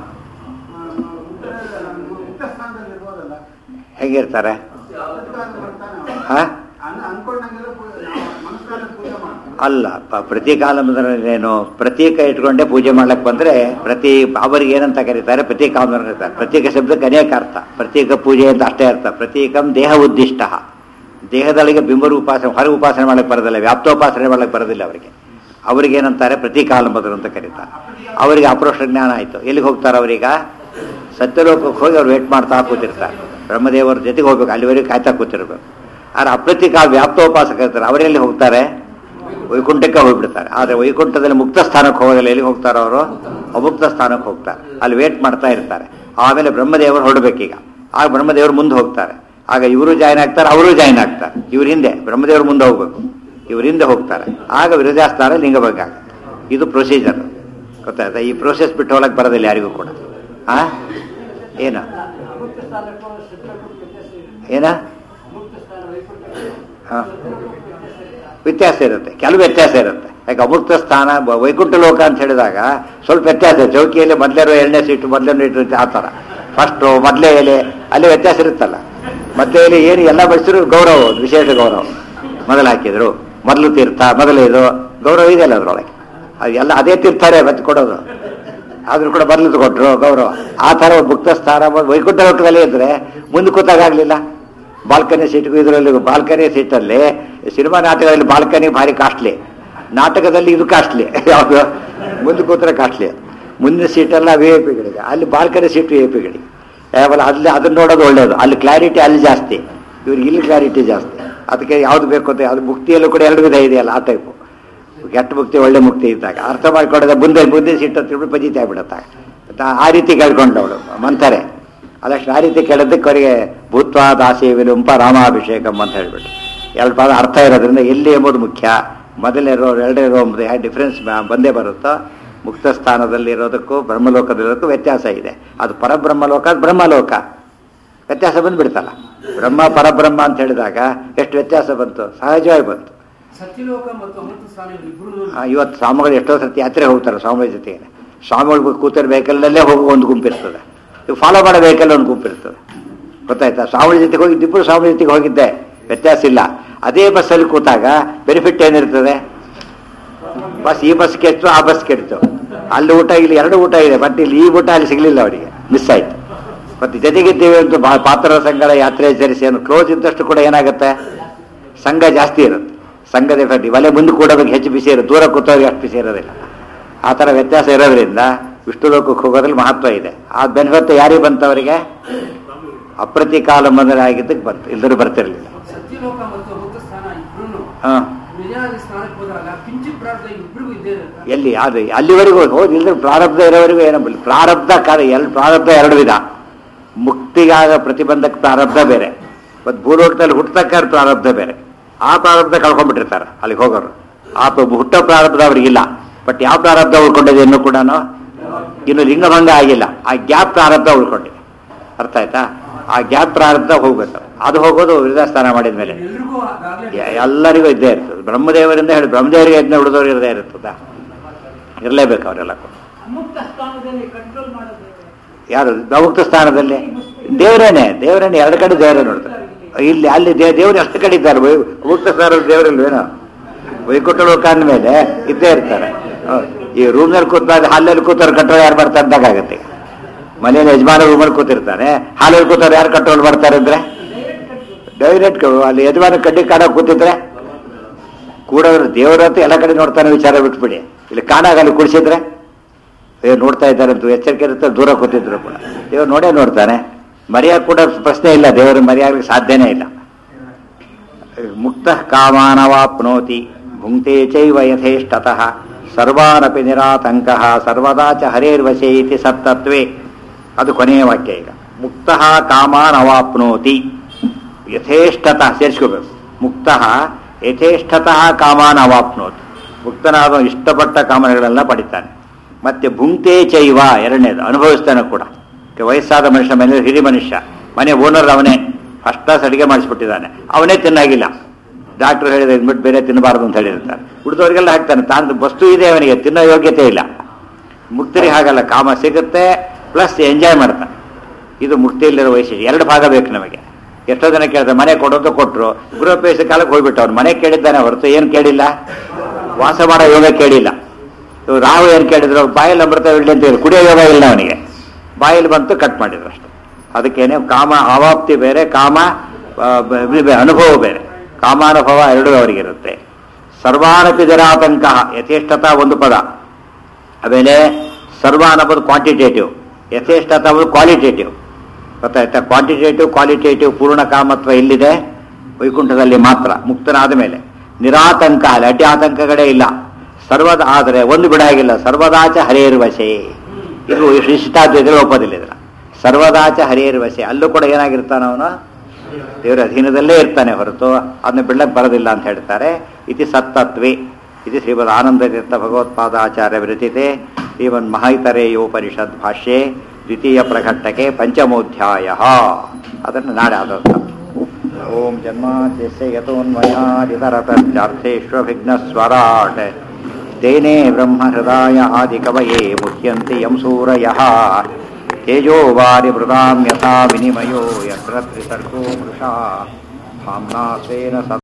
ಮುಕ್ತ ಸ್ಥಾನದಲ್ಲಿ ಇರ್ಬೋದಲ್ಲ ಹೇಗಿರ್ತಾರೆ ಅದಕ್ಕಾಗಿ ಬರ್ತಾನೆ ಅವನು. ಹಾಂ ಅನ್ ಅನ್ಕೊಂಡಂಗೆಲ್ಲ ಪೂಜೆ ನಾವು ಮನಸ್ಸಲ್ಲಿ ಪೂಜೆ ಮಾಡ್ತೀವಿ ಅಲ್ಲ ಪ- ಪ್ರತೀಕಾಲಂಬರನೇನು ಪ್ರತೀಕ ಇಟ್ಕೊಂಡೆ ಪೂಜೆ ಮಾಡ್ಲಕ್ಕೆ ಬಂದ್ರೆ ಪ್ರತಿ ಅವರಿಗೆ ಏನಂತ ಕರೀತಾರೆ ಪ್ರತೀಕಾಂಬರ ಕರೀತಾರೆ ಪ್ರತೀಕ ಶಬ್ದಕ್ಕೆ ಅನೇಕ ಅರ್ಥ ಪ್ರತೀಕ ಪೂಜೆ ಅಂತ ಅಷ್ಟೇ ಅರ್ಥ ಪ್ರತೀಕಂ ದೇಹ ಉದ್ದಿಷ್ಟ ದೇಹದೊಳಗೆ ಬಿಂಬರು ಉಪಾಸನೆ ಹೊರಗೆ ಉಪಾಸನೆ ಮಾಡಕ್ಕೆ ಬರೋದಿಲ್ಲ ವ್ಯಾಪ್ತೋಪಾಸನೆ ಮಾಡಕ್ಕೆ ಬರೋದಿಲ್ಲ ಅವರಿಗೆ ಅವ್ರಿಗೆ ಏನಂತಾರೆ ಪ್ರತೀಕಾಲಂಬದರು ಅಂತ ಕರೀತಾರೆ ಅವರಿಗೆ ಅಪರೋಕ್ಷ ಜ್ಞಾನ ಆಯಿತು ಎಲ್ಲಿಗೆ ಹೋಗ್ತಾರೆ ಅವರೀಗ ಸತ್ಯಲೋಕಕ್ಕೆ ಹೋಗಿ ಅವ್ರು ವೇಟ್ ಮಾಡ್ತಾ ಕೂತಿರ್ತಾರೆ ಬ್ರಹ್ಮದೇವರ ಜೊತೆಗೆ ಹೋಗ್ಬೇಕು ಅಲ್ಲಿವರೆಗೆ ಕಾಯ್ತಾ ಕೂತಿರ್ಬೇಕು ಆದ್ರೆ ಅಪ್ರತಿಕಾಲ ವ್ಯಾಪ್ತೋಪಾಸಕ ಇರ್ತಾರೆ ಅವರೆಲ್ಲಿ ಹೋಗ್ತಾರೆ ವೈಕುಂಠಕ್ಕೆ ಹೋಗ್ಬಿಡ್ತಾರೆ ಆದರೆ ವೈಕುಂಠದಲ್ಲಿ ಮುಕ್ತ ಸ್ಥಾನಕ್ಕೆ ಹೋಗೋದಿಲ್ಲ ಎಲ್ಲಿ ಹೋಗ್ತಾರೆ ಅವರು ಅಮುಕ್ತ ಸ್ಥಾನಕ್ಕೆ ಹೋಗ್ತಾರೆ ಅಲ್ಲಿ ವೇಟ್ ಮಾಡ್ತಾ ಇರ್ತಾರೆ ಆಮೇಲೆ ಬ್ರಹ್ಮದೇವರು ಹೊರಡ್ಬೇಕೀಗ ಆಗ ಬ್ರಹ್ಮದೇವರು ಮುಂದೆ ಹೋಗ್ತಾರೆ ಆಗ ಇವರು ಜಾಯ್ನ್ ಆಗ್ತಾರೆ ಅವರು ಜಾಯ್ನ್ ಆಗ್ತಾರೆ ಇವ್ರ ಹಿಂದೆ ಬ್ರಹ್ಮದೇವರು ಮುಂದೆ ಹೋಗ್ಬೇಕು ಇವ್ರ ಹಿಂದೆ ಹೋಗ್ತಾರೆ ಆಗ ವಿರಜಾಸ್ಥಾನ ಲಿಂಗಭಂಗ ಆಗುತ್ತೆ ಇದು ಪ್ರೊಸೀಜರ್ ಗೊತ್ತಾಯ್ತಾ ಈ ಪ್ರೋಸೆಸ್ ಬಿಟ್ಟು ಹೋಗಕ್ಕೆ ಬರೋದಿಲ್ಲ ಯಾರಿಗೂ ಕೂಡ ಆ ಏನು ಮುಕ್ತ ಸ್ಥಾನಕ್ಕೂ ಶತ್ರುಕ್ಕೂ ವ್ಯತ್ಯಾಸ ಇದೆ ಏನ ಮುಕ್ತ ಸ್ಥಾನ ವೈಕುಂಠ ಹಾ ವ್ಯತ್ಯಾಸ ಇರುತ್ತೆ ಕೆಲವು ವ್ಯತ್ಯಾಸ ಇರುತ್ತೆ ಯಾಕೆ ಅಮುಕ್ತ ಸ್ಥಾನ ಬ- ವೈಕುಂಠ ಲೋಕ ಅಂತ ಹೇಳಿದಾಗ ಸ್ವಲ್ಪ ವ್ಯತ್ಯಾಸ ಇದೆ ಚೌಕಿಯಲ್ಲಿ ಮೊದಲೇರೋ ಎರಡನೇ ಸೀಟು ಮೊದಲನೇ ಇಟ್ಟಿರುತ್ತೆ ಆ ಥರ ಫಸ್ಟು ಮೊದಲೇ ಎಲೆ ಅಲ್ಲಿ ವ್ಯತ್ಯಾಸ ಇರುತ್ತಲ್ಲ ಮತ್ತೆ ಇಲ್ಲಿ ಏನು ಎಲ್ಲ ಬಯಸಿದ್ರು ಗೌರವ ಒಂದು ವಿಶೇಷ ಗೌರವ ಮೊದಲು ಹಾಕಿದ್ರು ಮೊದಲು ತೀರ್ಥ ಮೊದಲು ಇದು ಗೌರವ ಇದೆಯಲ್ಲ ಅದರೊಳಗೆ ಅದು ಎಲ್ಲ ಅದೇ ತೀರ್ಥರೇ ಮತ್ತೆ ಕೊಡೋದು ಆದ್ರೂ ಕೂಡ ಮೊದಲು ಕೊಟ್ಟರು ಗೌರವ ಆ ಥರ ಒಂದು ಮುಕ್ತ ಸ್ಥಾನ ಬಂದು ವೈಕುಂಠ ಲೋಕದಲ್ಲಿ ಇದ್ರೆ ಮುಂದೆ ಕೂತಾಗಲಿಲ್ಲ ಬಾಲ್ಕನಿ ಸೀಟ್ಗೂ ಇದರಲ್ಲಿ ಬಾಲ್ಕನಿ ಸೀಟಲ್ಲಿ ಸಿನಿಮಾ ನಾಟಕದಲ್ಲಿ ಬಾಲ್ಕನಿ ಭಾರಿ ಕಾಸ್ಟ್ಲಿ ನಾಟಕದಲ್ಲಿ ಇದು ಕಾಸ್ಟ್ಲಿ ಯಾವುದು ಮುಂದೆ ಕೂತ್ರೆ ಕಾಸ್ಟ್ಲಿ ಮುಂದಿನ ಸೀಟೆಲ್ಲ ವಿ ಐ ಪಿಗಳಿಗೆ ಅಲ್ಲಿ ಬಾಲ್ಕನಿ ಸೀಟ್ ವಿ ಐ ಪಿಗಳಿಗೆ ಯಾವಲ್ಲ ಅಲ್ಲಿ ಅದನ್ನ ನೋಡೋದು ಒಳ್ಳೇದು ಅಲ್ಲಿ ಕ್ಲಾರಿಟಿ ಅಲ್ಲಿ ಜಾಸ್ತಿ ಇವ್ರಿಗೆ ಇಲ್ಲಿ ಕ್ಲಾರಿಟಿ ಜಾಸ್ತಿ ಅದಕ್ಕೆ ಯಾವ್ದು ಬೇಕು ಅಂತ ಅದು ಮುಕ್ತಿಯಲ್ಲೂ ಕೂಡ ಎರಡು ವಿಧ ಇದೆಯಲ್ಲ ಆ ಟೈಪು ಕೆಟ್ಟ ಮುಕ್ತಿ ಒಳ್ಳೆ ಮುಕ್ತಿ ಇದ್ದಾಗ ಅರ್ಥ ಮಾಡ್ಕೊಂಡ್ರೆ ಮುಂದೆ ಮುಂದೆ ಸಿಟ್ಟು ತಿರುಗಿ ಪಜಿತಿ ಆಗ್ಬಿಡುತ್ತೆ ಆ- ಆ ರೀತಿ ಕೇಳ್ಕೊಂಡವಳು ಮಂತಾರೆ ಅದಷ್ಟು ಆ ರೀತಿ ಕೇಳೋದಕ್ಕೆ ಅವರಿಗೆ ಭೂತ್ವ ದಾಸಿ ವಿಲುಂಪ ರಾಮಾಭಿಷೇಕಂ ಅಂತ ಹೇಳ್ಬಿಟ್ಟು ಎರಡು ಪದ ಅರ್ಥ ಇರೋದ್ರಿಂದ ಎಲ್ಲಿ ಎಂಬುದು ಮುಖ್ಯ ಮೊದಲಿರೋ ಎರಡಿರೋ ಎಂಬುದು ಯಾವ ಡಿಫ್ರೆನ್ಸ್ ಬಂದೇ ಬರುತ್ತೋ ಮುಕ್ತ ಸ್ಥಾನದಲ್ಲಿ ಇರೋದಕ್ಕೂ ಬ್ರಹ್ಮಲೋಕದಲ್ಲಿರೋದಕ್ಕೂ ವ್ಯತ್ಯಾಸ ಇದೆ ಅದು ಪರಬ್ರಹ್ಮಲೋಕ ಅದು ಬ್ರಹ್ಮಲೋಕ ವ್ಯತ್ಯಾಸ ಬಂದ್ಬಿಡ್ತಲ್ಲ ಬ್ರಹ್ಮ ಪರಬ್ರಹ್ಮ ಅಂತ ಹೇಳಿದಾಗ ಎಷ್ಟು ವ್ಯತ್ಯಾಸ ಬಂತು ಸಹಜವಾಗಿ ಬಂತು ಸತ್ಯಲೋಕ ಮತ್ತು ಅಮೃತ ಸ್ಥಾನ ಇಬ್ಬರು ಆ, ಇವತ್ತು ಸ್ವಾಮಿಗಳು ಎಷ್ಟೋ ಸರ್ತಿ ಯಾತ್ರೆ ಹೋಗ್ತಾರೆ ಸ್ವಾಮಿಗಳ ಜೊತೆಗೆ ಸ್ವಾಮಿಗಳು ಕೂತಿರೋ ವೆಹಿಕಲ್ನಲ್ಲೇ ಹೋಗೋ ಒಂದು ಗುಂಪಿರ್ತದೆ ಇವು ಫಾಲೋ ಮಾಡೋ ವೆಹಿಕಲ್ ಒಂದು ಗುಂಪಿರ್ತದೆ ಗೊತ್ತಾಯ್ತಾ ಸ್ವಾಮಿಗಳ ಜೊತೆಗೆ ಹೋಗಿದ್ದು ಇಬ್ಬರು ಸ್ವಾಮಿ ಜೊತೆಗೆ ಹೋಗಿದ್ದೆ ವ್ಯತ್ಯಾಸ ಇಲ್ಲ ಅದೇ ಬಸ್ಸಲ್ಲಿ ಕೂತಾಗ ಬೆನಿಫಿಟ್ ಏನಿರ್ತದೆ ಬಸ್ ಈ ಬಸ್ ಕೆಟ್ಟು ಆ ಬಸ್ ಕೆಡ್ತು ಅಲ್ಲಿ ಊಟ ಇಲ್ಲಿ ಎರಡು ಊಟ ಇದೆ ಬಟ್ ಇಲ್ಲಿ ಈ ಊಟ ಅಲ್ಲಿ ಸಿಗಲಿಲ್ಲ ಅವರಿಗೆ ಮಿಸ್ ಆಯ್ತು ಮತ್ತೆ ಜೊತೆಗಿದ್ದೇವೆ ಅಂತ ಬಾ- ಪಾತ್ರ ಸಂಘದ ಯಾತ್ರೆ ಸೇರಿಸಿ ಏನು ಕ್ಲೋಸ್ ಇದ್ದಷ್ಟು ಕೂಡ ಏನಾಗುತ್ತೆ ಸಂಘ ಜಾಸ್ತಿ ಇರುತ್ತೆ ಸಂಘದ ಎಫೆಕ್ಟ್ ಒಲೆ ಮುಂದೆ ಕೂಡೋದಕ್ಕೆ ಹೆಚ್ಚು ಬಿಸಿ ಇರುತ್ತೆ ದೂರ ಕೂತೋರಿಗೆ ಅಷ್ಟು ಬಿಸಿ ಇರೋದಿಲ್ಲ ಆ ಥರ ವ್ಯತ್ಯಾಸ ಇರೋದ್ರಿಂದ ವಿಷ್ಣು ಲೋಕಕ್ಕೆ ಹೋಗೋದ್ರಲ್ಲಿ ಮಹತ್ವ ಇದೆ ಆ ಬೆನಿಫಿಟ್ ಯಾರಿಗೆ ಬಂತು ಅವರಿಗೆ ಅಪ್ರತಿಕಾಲ ಆಗಿದ್ದಕ್ಕೆ ಬಂತು ಇಲ್ಲರೂ ಬರ್ತಿರ್ಲಿಲ್ಲ ಸತ್ಯಲೋಕ ಮತ್ತು ಅಮೃತ ಸ್ಥಾನ ಇಬ್ರು ಹಾಂ ನಿಜವಾದ ಸ್ಥಾನಕ್ಕೆ ಹೋದಾಗ ಕಿಂಚಿತ್ ಪ್ರಾರ್ಥ ಇಬ್ಬರಿಗೂ ಇದ್ದೇ ಇರುತ್ತೆ ಎಲ್ಲಿ ಅದು ಅಲ್ಲಿವರೆಗೂ ಹೋಗಿ ಇಲ್ಲದ್ರೆ ಪ್ರಾರಬ್ಧ ಇರೋವರೆಗೂ ಏನೋ ಬಿಡಿ ಪ್ರಾರಬ್ಧ ಕಾಲ ಎಲ್ಲಿ ಪ್ರಾರಬ್ಧ ಎರಡು ವಿಧ ಮುಕ್ತಿಗಾಗ ಪ್ರತಿಬಂಧಕ ಪ್ರಾರಬ್ಧ ಬೇರೆ ಮತ್ತು ಭೂಲೋಕದಲ್ಲಿ ಹುಟ್ಟತಕ್ಕ ಪ್ರಾರಬ್ಧ ಬೇರೆ ಆ ಪ್ರಾರಬ್ಧ ಕಳ್ಕೊಂಡ್ಬಿಟ್ಟಿರ್ತಾರೆ ಅಲ್ಲಿಗೆ ಹೋಗೋರು ಆ ಪ- ಹುಟ್ಟೋ ಪ್ರಾರಬ್ಧ ಅವ್ರಿಗಿಲ್ಲ ಬಟ್ ಯಾವ ಪ್ರಾರಬ್ಧ ಉಳ್ಕೊಂಡಿದೆ ಇನ್ನೂ ಕೂಡ ಇನ್ನು ಲಿಂಗಭಂಗ ಆಗಿಲ್ಲ ಆ ಗ್ಯಾಪ್ ಪ್ರಾರಬ್ಧ ಉಳ್ಕೊಂಡಿದೆ ಅರ್ಥ ಆಯ್ತಾ ಆ ಗ್ಯಾಪ್ ಪ್ರಾರಬ್ಧ ಹೋಗ್ಬೇಕು ಅದು ಹೋಗೋದು ವೃದ್ಧಾಸ್ಥಾನ ಮಾಡಿದ ಮೇಲೆ ಎಲ್ರಿಗೂ ಅದಾಗ್ಲೇ ಎಲ್ಲರಿಗೂ ಇದ್ದೇ ಇರ್ತದೆ ಬ್ರಹ್ಮದೇವರಿಂದ ಹೇಳಿ ಬ್ರಹ್ಮದೇವರಿಗೆ ಯಜ್ಞ ಉಳಿದವ್ರು ಇರದೇ ಇರ್ತದ ಇರಲೇಬೇಕು ಅವರೆಲ್ಲ ಕೂಡ ಮುಕ್ತ ಸ್ಥಾನದಲ್ಲಿ ಕಂಟ್ರೋಲ್ ಮಾಡೋದು ಯಾರು ಪ್ರಮುಖ ಸ್ಥಾನದಲ್ಲಿ ದೇವರೇನೆ ದೇವರೇನೆ ಎರಡು ಕಡೆ ದೇವರೇ ನೋಡ್ತಾರೆ ಇಲ್ಲಿ ಅಲ್ಲಿ ದೇ- ದೇವರು ಎಷ್ಟು ಕಡೆ ಇದ್ದಾರೆ ವೈ- ಮುಕ್ತ ಸ್ಥಾನದ ದೇವರಿಲ್ವೇನೋ ವೈಕುಂಠ ಲೋಕ ಅಂದಮೇಲೆ ಇದ್ದೇ ಇರ್ತಾರೆ ಹೌದು. ಈ ರೂಮ್ನಲ್ಲಿ ಕೂತಾಗ ಹಾಲಲ್ಲಿ ಕೂತವ್ರು ಕಂಟ್ರೋಲ್ ಯಾರು ಮಾಡ್ತಾರೆ ಅಂದಾಗತ್ತೆ ಮನೇಲಿ ಯಜಮಾನ ರೂಮಲ್ಲಿ ಕೂತಿರ್ತಾನೆ ಹಾಲಲ್ಲಿ ಕೂತವ್ರು ಯಾರು ಕಂಟ್ರೋಲ್ ಮಾಡ್ತಾರೆ ಅಂದ್ರೆ ಡೈರೆಕ್ಟ್ ಅಲ್ಲಿ ಯಜಮಾನ ಕಡ್ಡಿ ಕಾಡ ಕೂತಿದ್ರೆ ಕೂಡೋರು ದೇವರಂತೂ ಎಲ್ಲ ಕಡೆ ನೋಡ್ತಾನೆ ವಿಚಾರ ಬಿಟ್ಬಿಡಿ ಇಲ್ಲಿ ಕಾಣಾಗ ಅಲ್ಲಿ ಕುಡಿಸಿದ್ರೆ ಅಯ್ಯೋ ನೋಡ್ತಾ ಇದ್ದಾರೆ ಅಂತ ಎಚ್ಚರಿಕೆ ಇರುತ್ತೆ ದೂರ ಕೂತಿದ್ರು ಕೂಡ ದೇವ್ರು ನೋಡೇ ನೋಡ್ತಾನೆ ಮರ್ಯಾದೆ ಕೂಡ ಪ್ರಶ್ನೆ ಇಲ್ಲ ದೇವರು ಮರ್ಯಾದಕ್ಕೆ ಸಾಧ್ಯನೇ ಇಲ್ಲ ಮುಕ್ತ ಕಾಮಾನವಾಪ್ನೋತಿ ಭುಂಕ್ತೆ ಚೈವ ಯಥೇಷ್ಟತಃ ಸರ್ವಾನಪಿ ನಿರಾತಂಕ ಸರ್ವದಾ ಚ ಹರೇರ್ವಶೇ ಇತಿ ಸತ್ತತ್ವೇ ಅದು ಕೊನೆಯ ವಾಕ್ಯ ಈಗ ಮುಕ್ತ ಕಾಮಾನವಾಪ್ನೋತಿ ಯಥೇಷ್ಟತಃ ಸೇರಿಸ್ಕೋಬೇಕು ಮುಕ್ತ ಯಥೇಷ್ಟತಃ ಕಾಮಾನ್ ಅವಾಪ್ನೋತಿ ಮುಕ್ತನಾದ ಇಷ್ಟಪಟ್ಟ ಕಾಮನೆಗಳೆಲ್ಲ ಪಡಿತಾನೆ ಮತ್ತೆ ಭುಂಕ್ತೆ ಚೈವ ಎರಡನೇದು ಅನುಭವಿಸ್ತಾನೆ ಕೂಡ ವಯಸ್ಸಾದ ಮನುಷ್ಯ ಮನೆ ಹಿರಿ ಮನುಷ್ಯ ಮನೆ ಓನರ್ ಅವನೇ ಫಸ್ಟ್ ಕ್ಲಾಸ್ ಅಡಿಗೆ ಮಾಡಿಸ್ಬಿಟ್ಟಿದ್ದಾನೆ ಅವನೇ ತಿನ್ನಾಗಿಲ್ಲ ಡಾಕ್ಟರ್ ಹೇಳಿದ ಇದ್ಬಿಟ್ಟು ಬೇರೆ ತಿನ್ನಬಾರ್ದು ಅಂತ ಹೇಳಿರ್ತಾನೆ ಉಳಿದವರಿಗೆಲ್ಲ ಹಾಕ್ತಾನೆ ತಾನು ವಸ್ತು ಇದೆ ಅವನಿಗೆ ತಿನ್ನೋ ಯೋಗ್ಯತೆ ಇಲ್ಲ ಮುಕ್ತರಿಗೆ ಹಾಗಲ್ಲ ಕಾಮ ಸಿಗುತ್ತೆ ಪ್ಲಸ್ ಎಂಜಾಯ್ ಮಾಡ್ತಾನೆ ಇದು ಮುಕ್ತಿಯಲ್ಲಿರೋ ವೈಶಿಷ್ಟ್ಯ ಎರಡು ಭಾಗ ಬೇಕು ನಮಗೆ ಎಷ್ಟೋ ಜನ ಕೇಳ್ತಾರೆ ಮನೆ ಕೊಡೋದು ಕೊಟ್ಟರು ಗೃಹಪ್ರವೇಶ ಕಾಲಕ್ಕೆ ಹೋಗ್ಬಿಟ್ಟು ಅವ್ನು ಮನೆ ಕೇಳಿದ್ದಾನೆ ಹೊರತು ಏನು ಕೇಳಿಲ್ಲ ವಾಸ ಮಾಡೋ ಯೋಗ ಕೇಳಿಲ್ಲ ಇವ್ರು ರಾಹು ಏನು ಕೇಳಿದ್ರು ಬಾಯಲ್ಲಿ ಅಮೃತ ಇರಲಿ ಅಂತ ಹೇಳಿ ಕುಡಿಯೋ ಯೋಗ ಇಲ್ಲ ಅವನಿಗೆ ಬಾಯಲ್ಲಿ ಬಂತು ಕಟ್ ಮಾಡಿದ್ರು ಅಷ್ಟೆ ಅದಕ್ಕೇನೆ ಕಾಮ ಅವಾಪ್ತಿ ಬೇರೆ ಕಾಮ ಆ, ಬ- ಇದು ಬೇರೆ, ಅನುಭವ ಬೇರೆ ಕಾಮಾನುಭವ ಎರಡೂ ಅವರಿಗಿರುತ್ತೆ ಸರ್ವಾನಪಿ ಜರಾತಂಕ ಯಥೇಷ್ಟತ ಒಂದು ಪದ ಆಮೇಲೆ ಸರ್ವ ಅನ್ನೋದು ಕ್ವಾಂಟಿಟೇಟಿವ್ ಯಥೇಷ್ಟತ ಅನ್ನೋದು ಕ್ವಾಲಿಟೇಟಿವ್ ಗೊತ್ತಾಯ್ತಾ ಕ್ವಾಂಟಿಟೇಟಿವ್ ಕ್ವಾಲಿಟೇಟಿವ್ ಪೂರ್ಣ ಕಾಮತ್ವ ಎಲ್ಲಿದೆ ವೈಕುಂಠದಲ್ಲಿ ಮಾತ್ರ ಮುಕ್ತನಾದ ಮೇಲೆ ನಿರಾತಂಕ ಅಲ್ಲಿ ಅಡ್ಡಿ ಆತಂಕಗಳೇ ಇಲ್ಲ ಸರ್ವದ ಆದರೆ ಒಂದು ಬಿಡಾಗಿಲ್ಲ ಸರ್ವದಾಚ ಹರೇರ್ವಶೆ ಇದು ಶಿಷ್ಟಾದ್ವೈತಗಳು ಒಪ್ಪೋದಿಲ್ಲ ಇದರ ಸರ್ವದಾಚ ಹರೇರ್ವಶೆ ಅಲ್ಲೂ ಕೂಡ ಏನಾಗಿರ್ತಾನ ಅವನು ದೇವರ ಅಧೀನದಲ್ಲೇ ಇರ್ತಾನೆ ಹೊರತು ಅದನ್ನ ಬಿಡ್ಲಕ್ಕೆ ಬರೋದಿಲ್ಲ ಅಂತ ಹೇಳ್ತಾರೆ ಇತಿ ಸತ್ತತ್ವೆ ಇದು ಶ್ರೀಮದ್ ಆನಂದ ತೀರ್ಥ ಭಗವತ್ಪಾದಾಚಾರ್ಯ ವಿರಚಿತೆ ಶ್ರೀಮನ್ ಮಹೈತರೇಯೋಪನಿಷದ್ ಭಾಷ್ಯೆ ದ್ವಿತೀಯ ಪ್ರಕಟಕ್ಕೆ ಪಂಚಮೋಧ್ಯಾಯ ಅದನ್ನು ನಾಳೆ ಆದಂಥ ಓಂ ಜನ್ಮಾದ್ಯಸ್ಯ ಯತೋನ್ಮಯಾದಿತರತಶ್ಚಾರ್ಥೇಷ್ವಭಿಘ್ನಸ್ವರಾಟ್ ತೇನೇ ಬ್ರಹ್ಮಹೃದಾಯ ಆದಿಕವಯೇ ಮುಹ್ಯಂತಿ ಯಂ ಸೂರಯಃ ತೇಜೋ ವಾರಿ ಮೃದಾಂ ಯಥಾ ವಿನಿಮಯೋ ಯತ್ರ ತ್ರಿಸರ್ಗೋ ಮೃಷಾ ಭಾಮ್ನಾ ಸ್ವೇನ